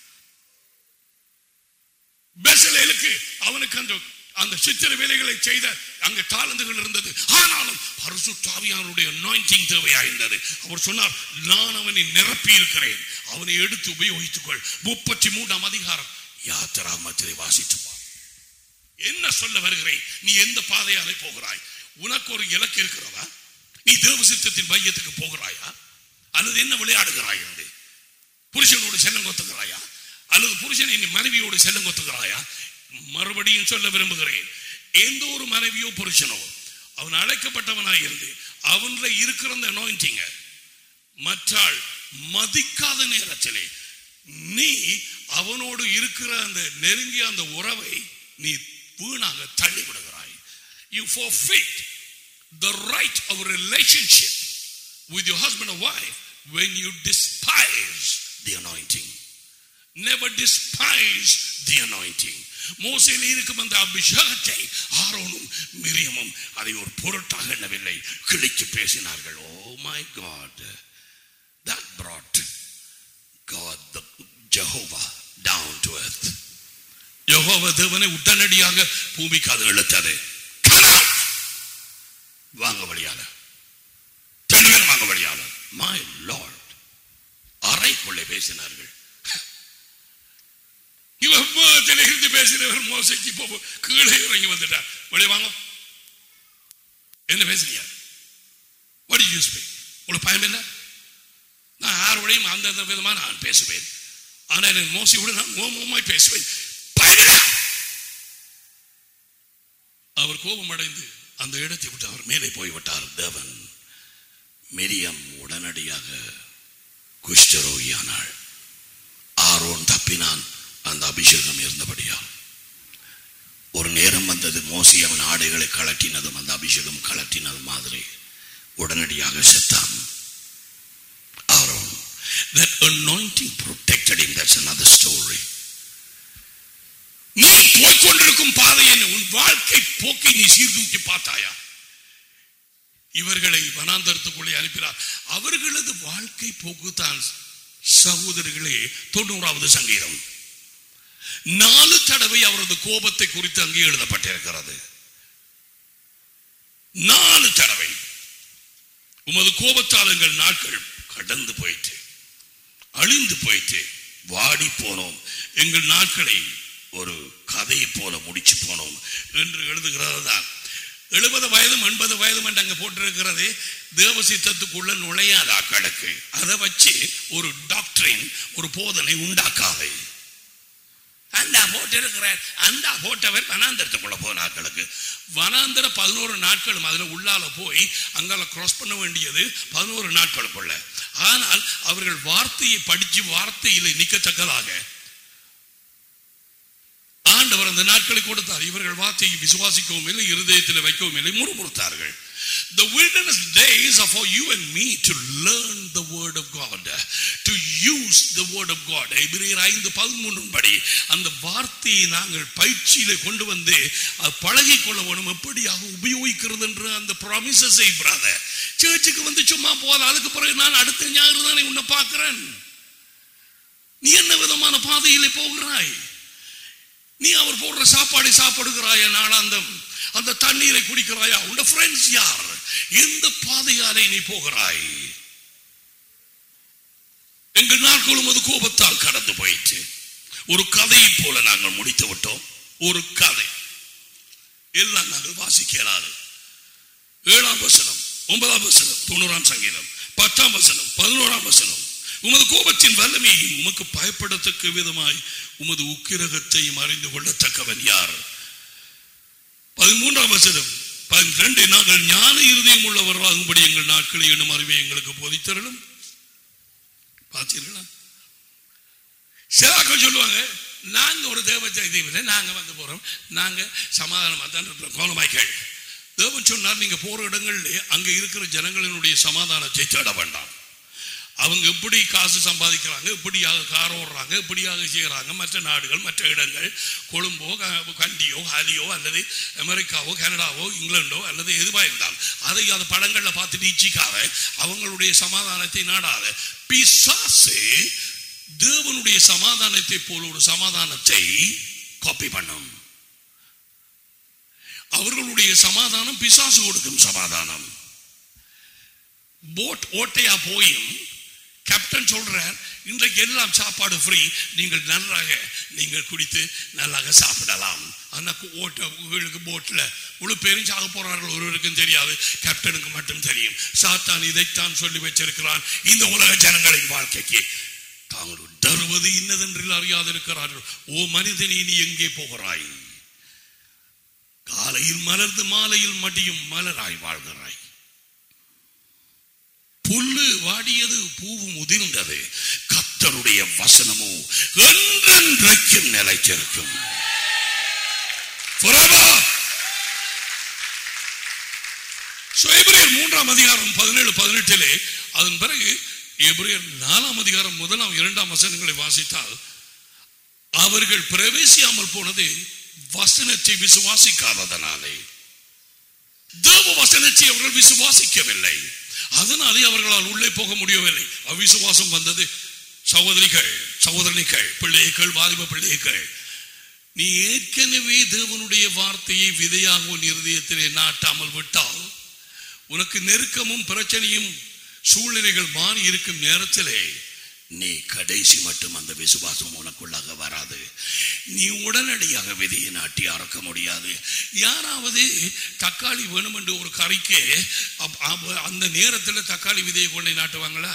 பெசலேலுக்கு அவனுக்கு அந்த அந்த சித்திர வேலைகளை செய்த அங்க தாளந்துகள் இருந்தது ஆனாலும் பரிசுத்தாவியானுடைய அனாயிண்டிங் தேவையாயிருந்தது அவர் சொன்னார் நான் அவனை நிரப்பி இருக்கிறேன் அவனை எடுத்து உபயோகித்துக் கொள் முப்பத்தி மூன்றாம் அதிகாரம் யாத்திராமத்திலே வாசித்துப்பார் என்ன சொல்ல வருகிறேன் நீ எந்த பாதையாலே போகிறாய் உனக்கு ஒரு இலக்கு இருக்கிறதா நீ தேவசித்தத்தின் மையத்துக்கு போகிறாயா அல்லது என்ன விளையாடுகிறாய் என்று புருஷனோடு செல்லம் கொத்துகிறாயா அல்லது புருஷனை நீ மனைவியோடு செல்லம் கொத்துகிறாயா மறுபடியும் சொல்ல விரும்புகிறேன் எந்த ஒரு மனைவியோ புருஷனோ அவன் அழைக்கப்பட்டவனாய் இருந்து அவன்ல இருக்கிற அந்த நோயிட்டிங்க மற்றாள் மதிக்காத நேரத்திலே நீ அவனோடு இருக்கிற அந்த நெருங்கிய அந்த உறவை நீ வீணாக தள்ளி விடுகிறாய் you forfeit the right of a relationship with your husband or wife when you despise the anointing never despise the anointing மோசையில் இருக்கும் அந்த அபிஷேகத்தை ஆரோனும் மிரியமும் அதை ஒரு பொருட்டாக எண்ணவில்லை கிழிச்சு பேசினார்கள் oh my God that brought God the Jehovah down to earth யெகோவா தேவனை உடனடியாக பூமிக்கு அது இழுத்தது Come out! வாங்க வழியால ரெண்டு பேரும் வாங்க வழியால மை லார்ட் அறைக்குள்ளே பேசினார்கள் இவன் முகத்தில் இருந்து பேசினவர் மோசைக்கு இப்போ கீழே இறங்கி வந்துட்டார் வெளியே வாங்க என்ன பேசுறீங்க what do you speak உங்களுக்கு பயம் இல்லை நான் யாரோடையும் அந்த விதமா நான் பேசுவேன் ஆனால் என் மோசையோடு நான் மோமமாய் பேசுவேன் பயமில்லை அவர் கோபம் அடைந்து அந்த இடத்தை விட்டு அவர் மேலே போய்விட்டார் தேவன் மிரியம் உடனடியாக குஷ்டரோகியானாள் ஆரோன் தப்பினான் அந்த அபிஷேகம் இருந்தபடியால் ஒரு நேரம் வந்தது மோசி அவன் ஆடைகளை கலட்டினதும் அந்த அபிஷேகம் கலட்டினது மாதிரி உடனடியாக செத்தான் Aaron that anointing protected him that's another story நீ போய்க்கொண்டிருக்கும் பாதை என்ன உன் வாழ்க்கை போக்கை நீ சீர்தூக்கி பார்த்தாயா இவர்களை வனாந்தரத்துக்குள்ளே அனுப்பினார் அவர்களது வாழ்க்கை போக்கு தான் சகோதரர்களே தொண்ணூறாவது சங்கீதம் நாலு தடவை அவரது கோபத்தை குறித்து அங்கே எழுதப்பட்டிருக்கிறது நாலு தடவை உமது கோபத்தால் எங்கள் நாட்கள் கடந்து போயிட்டு அழிந்து போயிட்டு வாடி போனோம் எங்கள் நாட்களை ஒரு கதையை போல முடிச்சு போனோம் என்று எழுதுகிறது தான் எழுபது வயதும் எண்பது வயதும் என்று அங்க போட்டிருக்கிறது தேவ சித்தத்துக்குள்ள நுழையாத ஆக்களுக்கு அதை வச்சு ஒரு டாக்டரின் ஒரு போதனை உண்டாக்காது அந்த போட்டிருக்கிறார் அந்த போட்டவர் வனாந்தரத்துக்குள்ள போன ஆட்களுக்கு வனாந்தர பதினோரு நாட்களும் அதுல உள்ளால போய் அங்கால கிராஸ் பண்ண வேண்டியது பதினோரு நாட்களுக்குள்ள ஆனால் அவர்கள் வார்த்தையை படிச்சு வார்த்தையில நிக்கத்தக்கதாக ஆண்டவர் அந்த நாட்களை கொடுத்தார் இவர்கள் வார்த்தையை விசுவாசிக்கவும் இல்லை இருதயத்தில் வைக்கவும் இல்லை முறுமுறுத்தார்கள் The wilderness days are for you and me to learn the word of God, to use the word of God. எபிரேயர் ஐந்து பதிமூன்றும் படி அந்த வார்த்தையை நாங்கள் பயிற்சியில கொண்டு வந்து அது பழகி கொள்ள வேணும் எப்படியாக உபயோகிக்கிறது என்று அந்த ப்ராமிசஸை பிரதர் சர்ச்சுக்கு வந்து சும்மா போத அதுக்கு பிறகு நான் அடுத்த ஞாயிறு தானே உன்னை பார்க்கிறேன் நீ என்ன விதமான பாதையிலே போகிறாய் நீ அவர் போடுற சாப்பாடை சாப்பிடுகிறாயா நாளாந்தம் அந்த தண்ணீரை குடிக்கிறாயா உன் ஃப்ரெண்ட்ஸ் யார் எந்த பாதையாலே நீ போகிறாய் எங்கள் நாட்களும் அது கோபத்தால் கடந்து போயிற்று ஒரு கதையை போல நாங்கள் முடித்து விட்டோம் ஒரு கதை எல்லாம் நாங்கள் வாசிக்க இயலாது ஏழாம் வசனம் ஒன்பதாம் வசனம் தொண்ணூறாம் சங்கீதம் பத்தாம் வசனம் பதினோராம் வசனம் உமது கோபத்தின் வல்லமையையும் உமக்கு பயப்படத்தக்க விதமாய் உமது உக்கிரகத்தையும் அறிந்து கொள்ளத்தக்கவன் யார் பதிமூன்றாம் வசனம் பன்னிரண்டு நாங்கள் ஞான இருதயம் உள்ளவர்களாகும்படி எங்கள் நாட்களை எண்ணும் அறிவை எங்களுக்கு போதித்தரலும் பார்த்தீர்களா சிலாக்கள் சொல்லுவாங்க நாங்க ஒரு தேவ செய்தியில் நாங்க வந்து போறோம் நாங்க சமாதானமா தான் இருக்கிறோம் கோலமாய்கள் தேவன் சொன்னார் நீங்க போற இடங்கள்ல அங்க இருக்கிற ஜனங்களினுடைய சமாதானத்தை தேட வேண்டாம் அவங்க எப்படி காசு சம்பாதிக்கிறாங்க எப்படியாக கார் ஓடுறாங்க எப்படியாக செய்கிறாங்க மற்ற நாடுகள் மற்ற இடங்கள் கொழும்போ க- கண்டியோ ஹாலியோ அல்லது அமெரிக்காவோ கனடாவோ இங்கிலாண்டோ அல்லது எதுவாக இருந்தால் அதை அந்த படங்களில் பார்த்து நீச்சிக்காத அவங்களுடைய சமாதானத்தை நாடாத பிசாசு தேவனுடைய சமாதானத்தை போல ஒரு சமாதானத்தை காப்பி பண்ணும் அவர்களுடைய சமாதானம் பிசாசு கொடுக்கும் சமாதானம் போட் ஓட்டையா போயும் கேப்டன் சொல்றார் இன்றைக்கு எல்லாம் சாப்பாடு ஃப்ரீ நீங்கள் நன்றாக நீங்கள் குடித்து நல்லாக சாப்பிடலாம் ஆனா ஓட்ட உங்களுக்கு போட்ல முழு பேரும் சாக போறார்கள் ஒருவருக்கும் தெரியாது கேப்டனுக்கு மட்டும் தெரியும் சாத்தான் இதைத்தான் சொல்லி வச்சிருக்கிறான் இந்த உலக ஜனங்களின் வாழ்க்கைக்கு தாங்கள் தருவது இன்னதென்றில் அறியாதிருக்கிறார்கள் ஓ மனிதனே நீ எங்கே போகிறாய் காலையில் மலர்ந்து மாலையில் மடியும் மலராய் வாழ்கிறாய் புல்லு வாடியது பூவும் உதிர்ந்தது கத்தருடைய வசனமோ என்றென்றைக்கும் நிலைத்திருக்கும் Forever. So, எபிரேயர் மூன்றாம் அதிகாரம் பதினேழு பதினெட்டிலே அதன் பிறகு எபிரேயர் நாலாம் அதிகாரம் முதலாம் இரண்டாம் வசனங்களை வாசித்தால் அவர்கள் பிரவேசியாமல் போனது வசனத்தை விசுவாசிக்காததனாலே தேவ வசனத்தை அவர்கள் விசுவாசிக்கவில்லை அதனாலே அவர்களால் உள்ளே போக முடியவில்லை அவிசுவாசம் வந்தது சகோதரிகள் சகோதரனிகள் பிள்ளைகள் வாலிப பிள்ளைகள் நீ ஏற்கனவே தேவனுடைய வார்த்தையை விதையாக உன் இருதயத்திலே நாட்டாமல் விட்டால் உனக்கு நெருக்கமும் பிரச்சனையும் சூழ்நிலைகள் மாறி இருக்கும் நேரத்திலே நீ கடைசி மட்டும் அந்த விசுவாசம் உனக்குள்ளாக வராது நீ உடனடியாக விதையை நாட்டி அறக்க முடியாது யாராவது தக்காளி வேணும் என்று ஒரு கறிக்கு அப்- அப்ப அந்த நேரத்தில் தக்காளி விதையை கொண்டே நாட்டுவாங்களா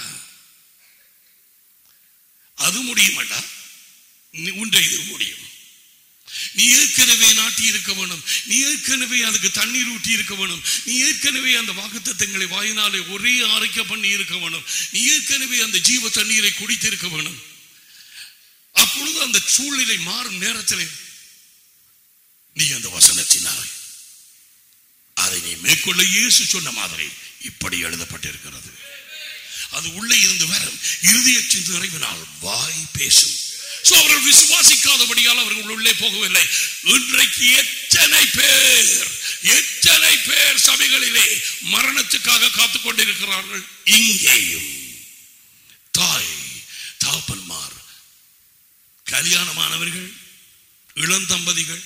அது முடியுமாட்டா நீ- உன்றை இது முடியும் நீ ஏற்கனவே நாட்டி இருக்க வேணும் நீ ஏற்கனவே அதுக்கு தண்ணீர் ஊற்றி இருக்க வேணும் நீ ஏற்கனவே அந்த வாக்குத்தத்தங்களை வாயினாலே ஒரே ஆரைக்க பண்ணி இருக்க வேணும் நீ ஏற்கனவே அந்த ஜீவ தண்ணீரை குடித்திருக்க வேணும் அப்பொழுது அந்த சூழ்நிலை மாறும் நேரத்தில் நீ அந்த வசனத்தினாலே அதை நீ மேற்கொள்ள இயேசு சொன்ன மாதிரி இப்படி எழுதப்பட்டிருக்கிறது அது உள்ளே இருந்து வரும் இருதயத்தின் நிறைவினால் வாய் பேசும் So, அவர்கள் விசுவாசிக்காதபடியால் அவர்கள் உள்ளே போகவில்லை இன்றைக்கு எத்தனை பேர் எத்தனை பேர் சபைகளிலே மரணத்துக்காக காத்துக் கொண்டிருக்கிறார்கள் இங்கேயும் தாய் தாப்பன்மார் கல்யாணமானவர்கள் இளந்தம்பதிகள்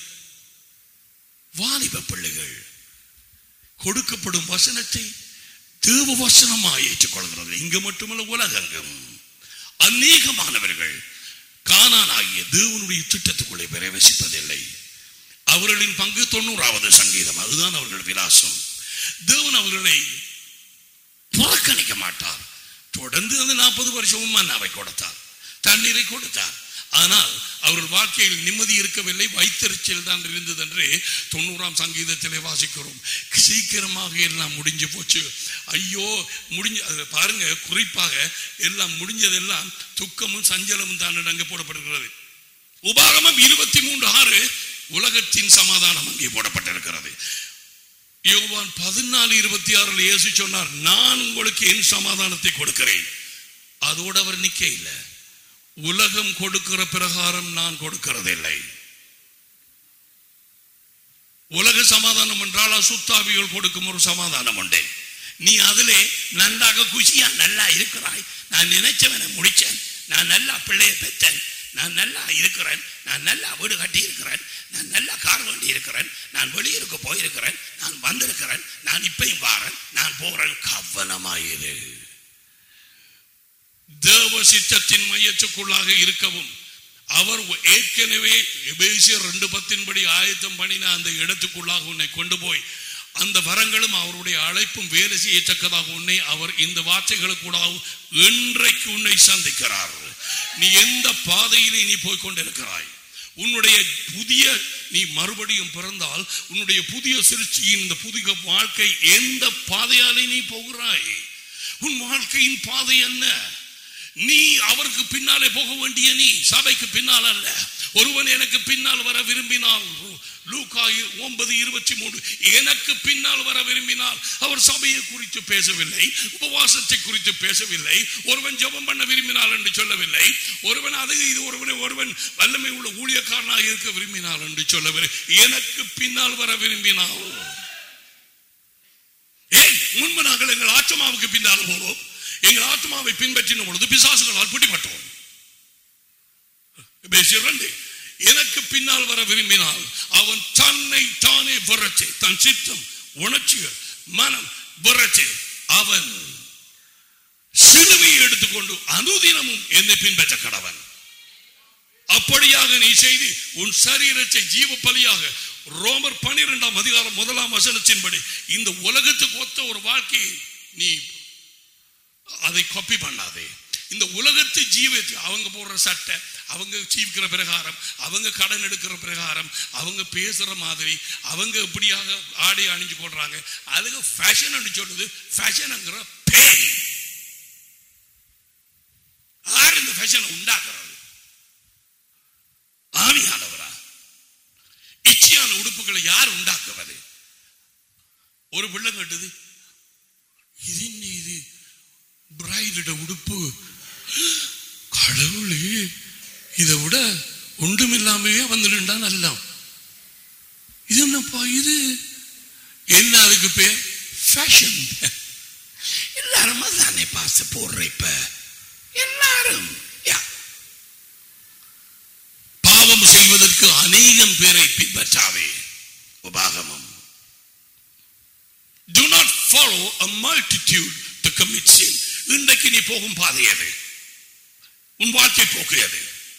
வாலிப பிள்ளைகள் கொடுக்கப்படும் வசனத்தை தேவ வசனமாக ஏற்றுக்கொள்கிறது இங்கு மட்டுமல்ல உலகெங்கும் அநேகமானவர்கள் கானானாகிய தேவனுடைய திட்டத்துக்குள்ளே பிரவேசிப்பதில்லை அவர்களின் பங்கு தொண்ணூறாவது சங்கீதம் அதுதான் அவர்கள் விலாசம் தேவன் அவர்களை புறக்கணிக்க மாட்டார் தொடர்ந்து அந்த நாற்பது வருஷமும் மன்னாவை கொடுத்தார் தண்ணீரை கொடுத்தார் ஆனால் அவர்கள் வாழ்க்கையில் நிம்மதி இருக்கவில்லை வைத்தறிச்சல் தான் இருந்தது என்று தொண்ணூறாம் சங்கீதத்திலே வாசிக்கிறோம் சீக்கிரமாக எல்லாம் முடிஞ்சு போச்சு ஐயோ முடிஞ்ச அதுல பாருங்க குறிப்பாக எல்லாம் முடிஞ்சதெல்லாம் துக்கமும் சஞ்சலமும் தான் அங்கே போடப்படுகிறது உபாகமம் இருபத்தி மூன்று ஆறு உலகத்தின் சமாதானம் அங்கே போடப்பட்டிருக்கிறது யோவான் பதினாலு இருபத்தி ஆறுல இயேசு சொன்னார் நான் உங்களுக்கு என் சமாதானத்தை கொடுக்கிறேன் அதோடு அவர் நிக்க இல்லை உலகம் கொடுக்கிற பிரகாரம் நான் கொடுக்கிறதில்லை உலக சமாதானம் என்றால் அசுத்தாவிகள் கொடுக்கும் ஒரு சமாதானம் உண்டு நீ அதிலே நன்றாக குஷியா நல்லா இருக்கிறாய் நான் நினைச்சவனை முடிச்சேன் நான் நல்லா பிள்ளையை பெற்றேன் நான் நல்லா இருக்கிறேன் நான் நல்லா வீடு கட்டி இருக்கிறேன் நான் நல்லா கார் வண்டி இருக்கிறேன் நான் வெளியூருக்கு போயிருக்கிறேன் நான் வந்திருக்கிறேன் நான் இப்பயும் வாரேன் நான் போறேன் கவனமாயிரு தேவ சித்தத்தின் மையத்துக்குள்ளாக இருக்கவும் அவர் ஏற்கனவே எபேசியர் ரெண்டு பத்தின்படி ஆயத்தம் பண்ணின அந்த இடத்துக்குள்ளாக உன்னை கொண்டு போய் அந்த வரங்களும் அவருடைய அழைப்பும் வேலை செய்யத்தக்கதாக உன்னை அவர் இந்த வார்த்தைகளுக்கூடாக இன்றைக்கு உன்னை சந்திக்கிறார் நீ எந்த பாதையிலே நீ போய் கொண்டிருக்கிறாய் உன்னுடைய புதிய நீ மறுபடியும் பிறந்தால் உன்னுடைய புதிய சிருஷ்டியின் இந்த புதிய வாழ்க்கை எந்த பாதையாலே நீ போகிறாய் உன் வாழ்க்கையின் பாதை என்ன நீ அவருக்கு பின்னாலே போக வேண்டிய நீ சபைக்கு பின்னால் அல்ல ஒருவன் எனக்கு பின்னால் வர விரும்பினால் லூக்கா ஒன்பது இருபத்தி மூன்று எனக்கு பின்னால் வர விரும்பினால் அவர் சபையை குறித்து பேசவில்லை உபவாசத்தை குறித்து பேசவில்லை ஒருவன் ஜெபம் பண்ண விரும்பினால் என்று சொல்லவில்லை ஒருவன் அது இது ஒருவனை ஒருவன் வல்லமை உள்ள ஊழியக்காரனாக இருக்க விரும்பினால் என்று சொல்லவில்லை எனக்கு பின்னால் வர விரும்பினால் ஏன் முன்பு நாங்கள் எங்கள் ஆத்மாவுக்கு பின்னால் போவோம் எங்கள் ஆத்மாவை பின்பற்றின பொழுது பிசாசுகளால் பிடிபட்டோம் ரெண்டு எனக்கு பின்னால் வர விரும்பினால் அவன் தன்னை தானே விரச்சு தன் சித்தம் உணர்ச்சிகள் மனம் விரச்சு அவன் சிலுவையை எடுத்துக்கொண்டு அனுதினமும் என்னை பின்பற்ற கடவன் அப்படியாக நீ செய்து உன் சரீரத்தை ஜீவ பலியாக ரோமர் பனிரெண்டாம் அதிகாரம் முதலாம் வசனத்தின்படி இந்த உலகத்துக்கு ஒத்த ஒரு வாழ்க்கையை நீ அதை காப்பி பண்ணாதே இந்த உலகத்து ஜீவத்தை அவங்க போடுற சட்டை அவங்க ஜீவிக்கிற பிரகாரம் அவங்க கடன் எடுக்கிற பிரகாரம் அவங்க பேசுற மாதிரி அவங்க இப்படியாக ஆடை அணிஞ்சு கொள்றாங்க அதுக்கு ஃபேஷன் சொல்லுது ஃபேஷன்ங்கிற பேய் யார் இந்த ஃபேஷனை உண்டாக்குறது ஆவியானவரா இச்சையான உடுப்புகளை யார் உண்டாக்குவது ஒரு பிள்ளை கேட்டது இது என்ன இது பிரைடிட உடுப்பு கடவுளே இதை விட ஒன்றுமில்லாமையே வந்துடுண்டா நல்லா இது என்னப்பா இது என்ன அதுக்கு பேர் ஃபேஷன் எல்லாரும் தானே பாச போடுற இப்ப எல்லாரும் யா. பாவம் செய்வதற்கு அநேகம் பேரை பின்பற்றாவே உபாகமம் do not follow a multitude to commit sin இன்றைக்கு நீ போகும் பாதை அது உன் வாழ்க்கை போக்கு அது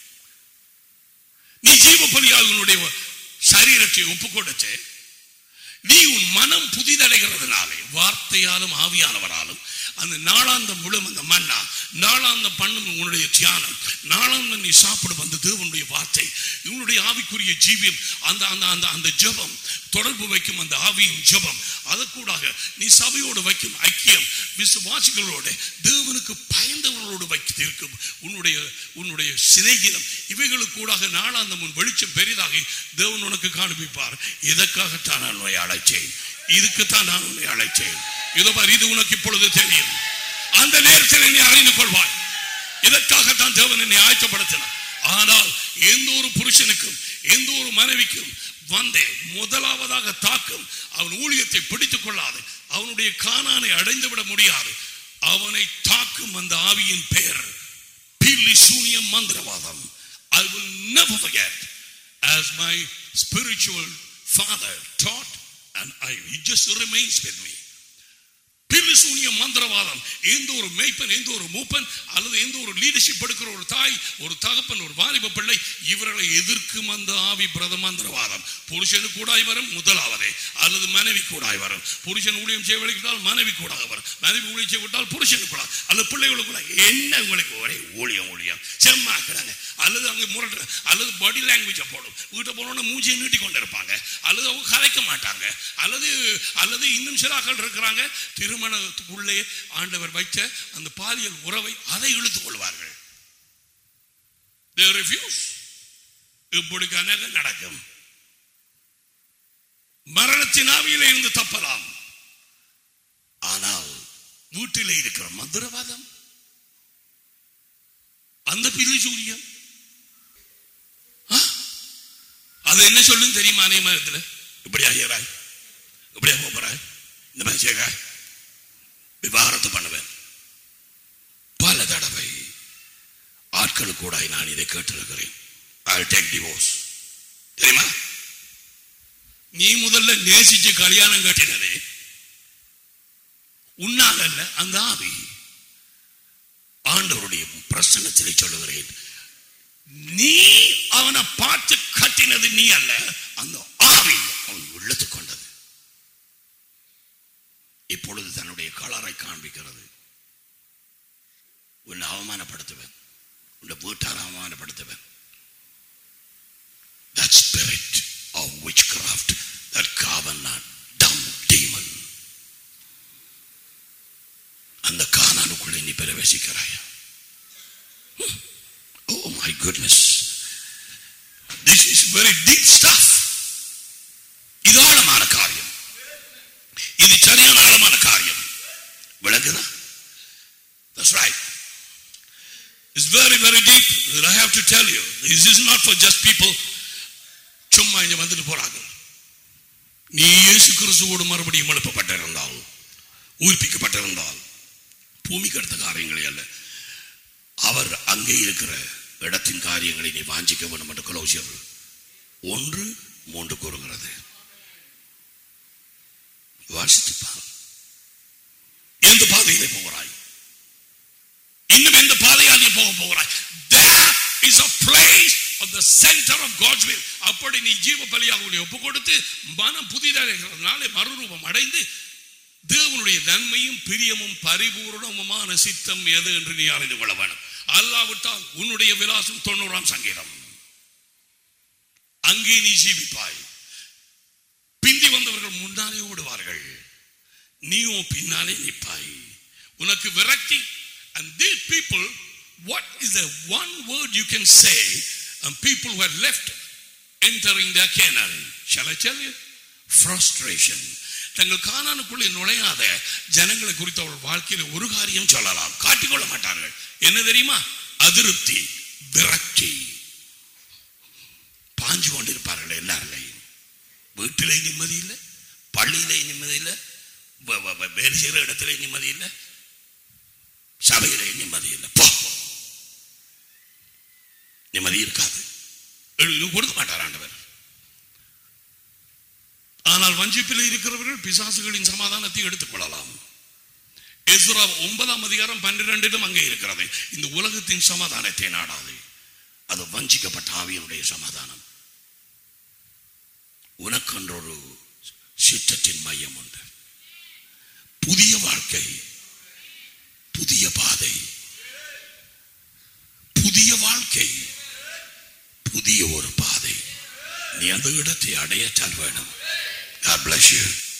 நீ ஜீவ பலியாக உன்னுடைய சரீரத்தை ஒப்பு கொடுத்து நீ உன் மனம் புதிதடைகிறதுனாலே வார்த்தையாலும் ஆவியானவராலும் அந்த நாளாந்தம் முழும் அந்த மன்னா நாளாந்த பண்ணும் உன்னுடைய தியானம் நாளாந்த நீ சாப்பிடும் அந்த தேவனுடைய வார்த்தை இவனுடைய ஆவிக்குரிய ஜீவியம் அந்த அந்த அந்த அந்த ஜெபம் தொடர்பு வைக்கும் அந்த ஆவியின் ஜெபம் அதற்கூடாக நீ சபையோடு வைக்கும் ஐக்கியம் விசுவாசிகளோட தேவனுக்கு பயந்தவர்களோடு வைத்திருக்கும் உன்னுடைய உன்னுடைய சிநேகிதம் இவைகளுக்கு கூடாக நாளாந்த முன் வெளிச்சம் பெரிதாகி தேவன் உனக்கு காண்பிப்பார் இதற்காகத்தான் நான் உன்னை அழைச்சேன் இதுக்குத்தான் நான் உன்னை அழைச்சேன் இதோ பார் இது உனக்கு இப்பொழுது தெரியும் அந்த நேரத்தில் நீ அறிந்து கொள்வாய் இதற்காகத்தான் தேவன் என்னை ஆயத்தப்படுத்தினார் ஆனால் எந்த ஒரு புருஷனுக்கும் எந்த ஒரு மனைவிக்கும் வந்தே முதலாவதாக தாக்கும் அவன் ஊழியத்தை பிடித்துக் கொள்ளாது அவனுடைய காணானை அடைந்து விட முடியாது அவனை தாக்கும் அந்த ஆவியின் பெயர் பில்லி சூனியம் மந்திரவாதம் I will never forget as my spiritual father taught and I, it just remains with me. பில்லி சூனிய மந்திரவாதம் எந்த ஒரு மெய்ப்பன் எந்த ஒரு மூப்பன் அல்லது எந்த ஒரு லீடர்ஷிப் எடுக்கிற ஒரு தாய் ஒரு தகப்பன் ஒரு வாலிப பிள்ளை இவர்களை எதிர்க்கும் அந்த ஆவி பிரத மந்திரவாதம் புருஷனுக்கு கூடாய் வரும் முதலாவதே அல்லது மனைவி கூடாய் வரும் புருஷன் ஊழியம் செய்ய விட்டால் மனைவி கூடாக வரும் மனைவி ஊழியம் செய்ய விட்டால் புருஷனுக்கு கூட அல்லது பிள்ளைகளுக்கு கூட என்ன உங்களுக்கு ஒரே ஊழியம் ஊழியம் செம்மாக்குறாங்க அல்லது அங்கே முரட்டு அல்லது பாடி லாங்குவேஜை போடும் வீட்டை போனோன்னா மூஞ்சியை நீட்டி கொண்டு இருப்பாங்க அல்லது அவங்க கலைக்க மாட்டாங்க அல்லது அல்லது இன்னும் சிலாக்கள் இருக்கிறாங்க திருமணத்துக்குள்ளே ஆண்டவர் வைத்த அந்த பாலியல் உறவை அதை இழுத்துக் கொள்வார்கள் They refuse. இப்படி கனக நடக்கும் மரணத்தின் ஆவியிலே இருந்து தப்பலாம் ஆனால் வீட்டிலே இருக்கிற மந்திரவாதம் அந்த பிரி சூரியம் ஆ? அது என்ன சொல்லும் தெரியுமா நேமத்தில் இப்படி ஐயராய் இப்படியா போறாய் இந்த மாதிரி செய்கிறாய் விவாகரத்து பண்ணுவேன் பல தடவை ஆட்களுக்கு கூட நான் இதை கேட்டிருக்கிறேன் ஐ டேக் டிவோர்ஸ் தெரியுமா நீ முதல்ல நேசிச்சு கல்யாணம் கட்டினதே உன்னால் அல்ல அந்த ஆவி ஆண்டவருடைய பிரசன்னத்திலே சொல்லுகிறேன் நீ அவனை பார்த்து கட்டினது நீ அல்ல அந்த ஆவி அவன் உள்ளத்து கொண்டது இப்பொழுது தன்னுடைய கலரை காண்பிக்கிறது உன்னை அவமானப்படுத்துவேன் உன்னை வீட்டார் அவமானப்படுத்துவேன் That spirit of witchcraft, that Kavana, dumb demon. அந்த கானானுக்குள்ளே நீ பிரவேசிக்கிறாயா oh my goodness this is very deep stuff இது ஆழமான காரியம் இது சரியான ஆழமான காரியம் விளங்குதா That's right. It's very, very deep. And I have to tell you, this is not for just people சும்மா இங்க வந்துட்டு போறாங்க நீ இயேசு கிறிஸ்துவோடு மறுபடியும் எழுப்பப்பட்டிருந்தால் உயிர்ப்பிக்கப்பட்டிருந்தால் பூமிக்கு அடுத்த காரியங்களே அல்ல அவர் அங்கே இருக்கிற இடத்தின் காரியங்களை நீ வாஞ்சிக்க வேண்டும் என்று கொலோசியர் ஒன்று மூன்று கூறுகிறது வாசித்துப்பார் எந்த பாதையிலே போகிறாய் இன்னும் எந்த பாதையால் நீ போக போகிறாய் there is a place of the center of God's will அப்படி நீ ஜீவ பலியாக உன்னை ஒப்பு கொடுத்து மனம் புதிதாக மறுரூபம் அடைந்து தேவனுடைய நன்மையும் பிரியமும் பரிபூர்ணமுமான சித்தம் எது என்று நீ அறிந்து கொள்ள வேண்டும் அல்லாவிட்டால் உன்னுடைய விலாசம் தொண்ணூறாம் சங்கீதம் அங்கே நீ ஜீவிப்பாய் பிந்தி வந்தவர்கள் முன்னாலே ஓடுவார்கள் நீயும் பின்னாலே நிற்பாய் உனக்கு விரக்தி and these people what is the one word you can say and people who are left entering their Canaan shall I tell you frustration தங்கள் காணானுக்குள்ளே நுழையாத ஜனங்களை குறித்த அவர்கள் வாழ்க்கையில ஒரு காரியம் சொல்லலாம் காட்டிக்கொள்ள மாட்டார்கள் என்ன தெரியுமா அதிருப்தி விரக்தி பாஞ்சு கொண்டிருப்பார்கள் எல்லாரிலையும் வீட்டிலே நிம்மதி இல்லை பள்ளியிலே நிம்மதி இல்லை வ- வ- வ- வேலை செய்கிற இடத்திலே நிம்மதி இல்லை சபையிலே நிம்மதி இல்லை போ நிம்மதி இருக்காது எழுதி கொடுக்க மாட்டார் ஆண்டவர் ஆனால் வஞ்சிப்பில் இருக்கிறவர்கள் பிசாசுகளின் சமாதானத்தை எடுத்துக் கொள்ளலாம் எஸ்ரா ஒன்பதாம் அதிகாரம் பன்னிரெண்டிலும் அங்கே இருக்கிறது இந்த உலகத்தின் சமாதானத்தை நாடாது அது வஞ்சிக்கப்பட்ட ஆவியனுடைய சமாதானம் உனக்கென்றொரு சித்தத்தின் மையம் உண்டு புதிய வாழ்க்கை புதிய பாதை வாழ்க்கை புதிய ஒரு பாதை நீ அந்த இடத்தை அடையச்சால் வேணும் God bless you.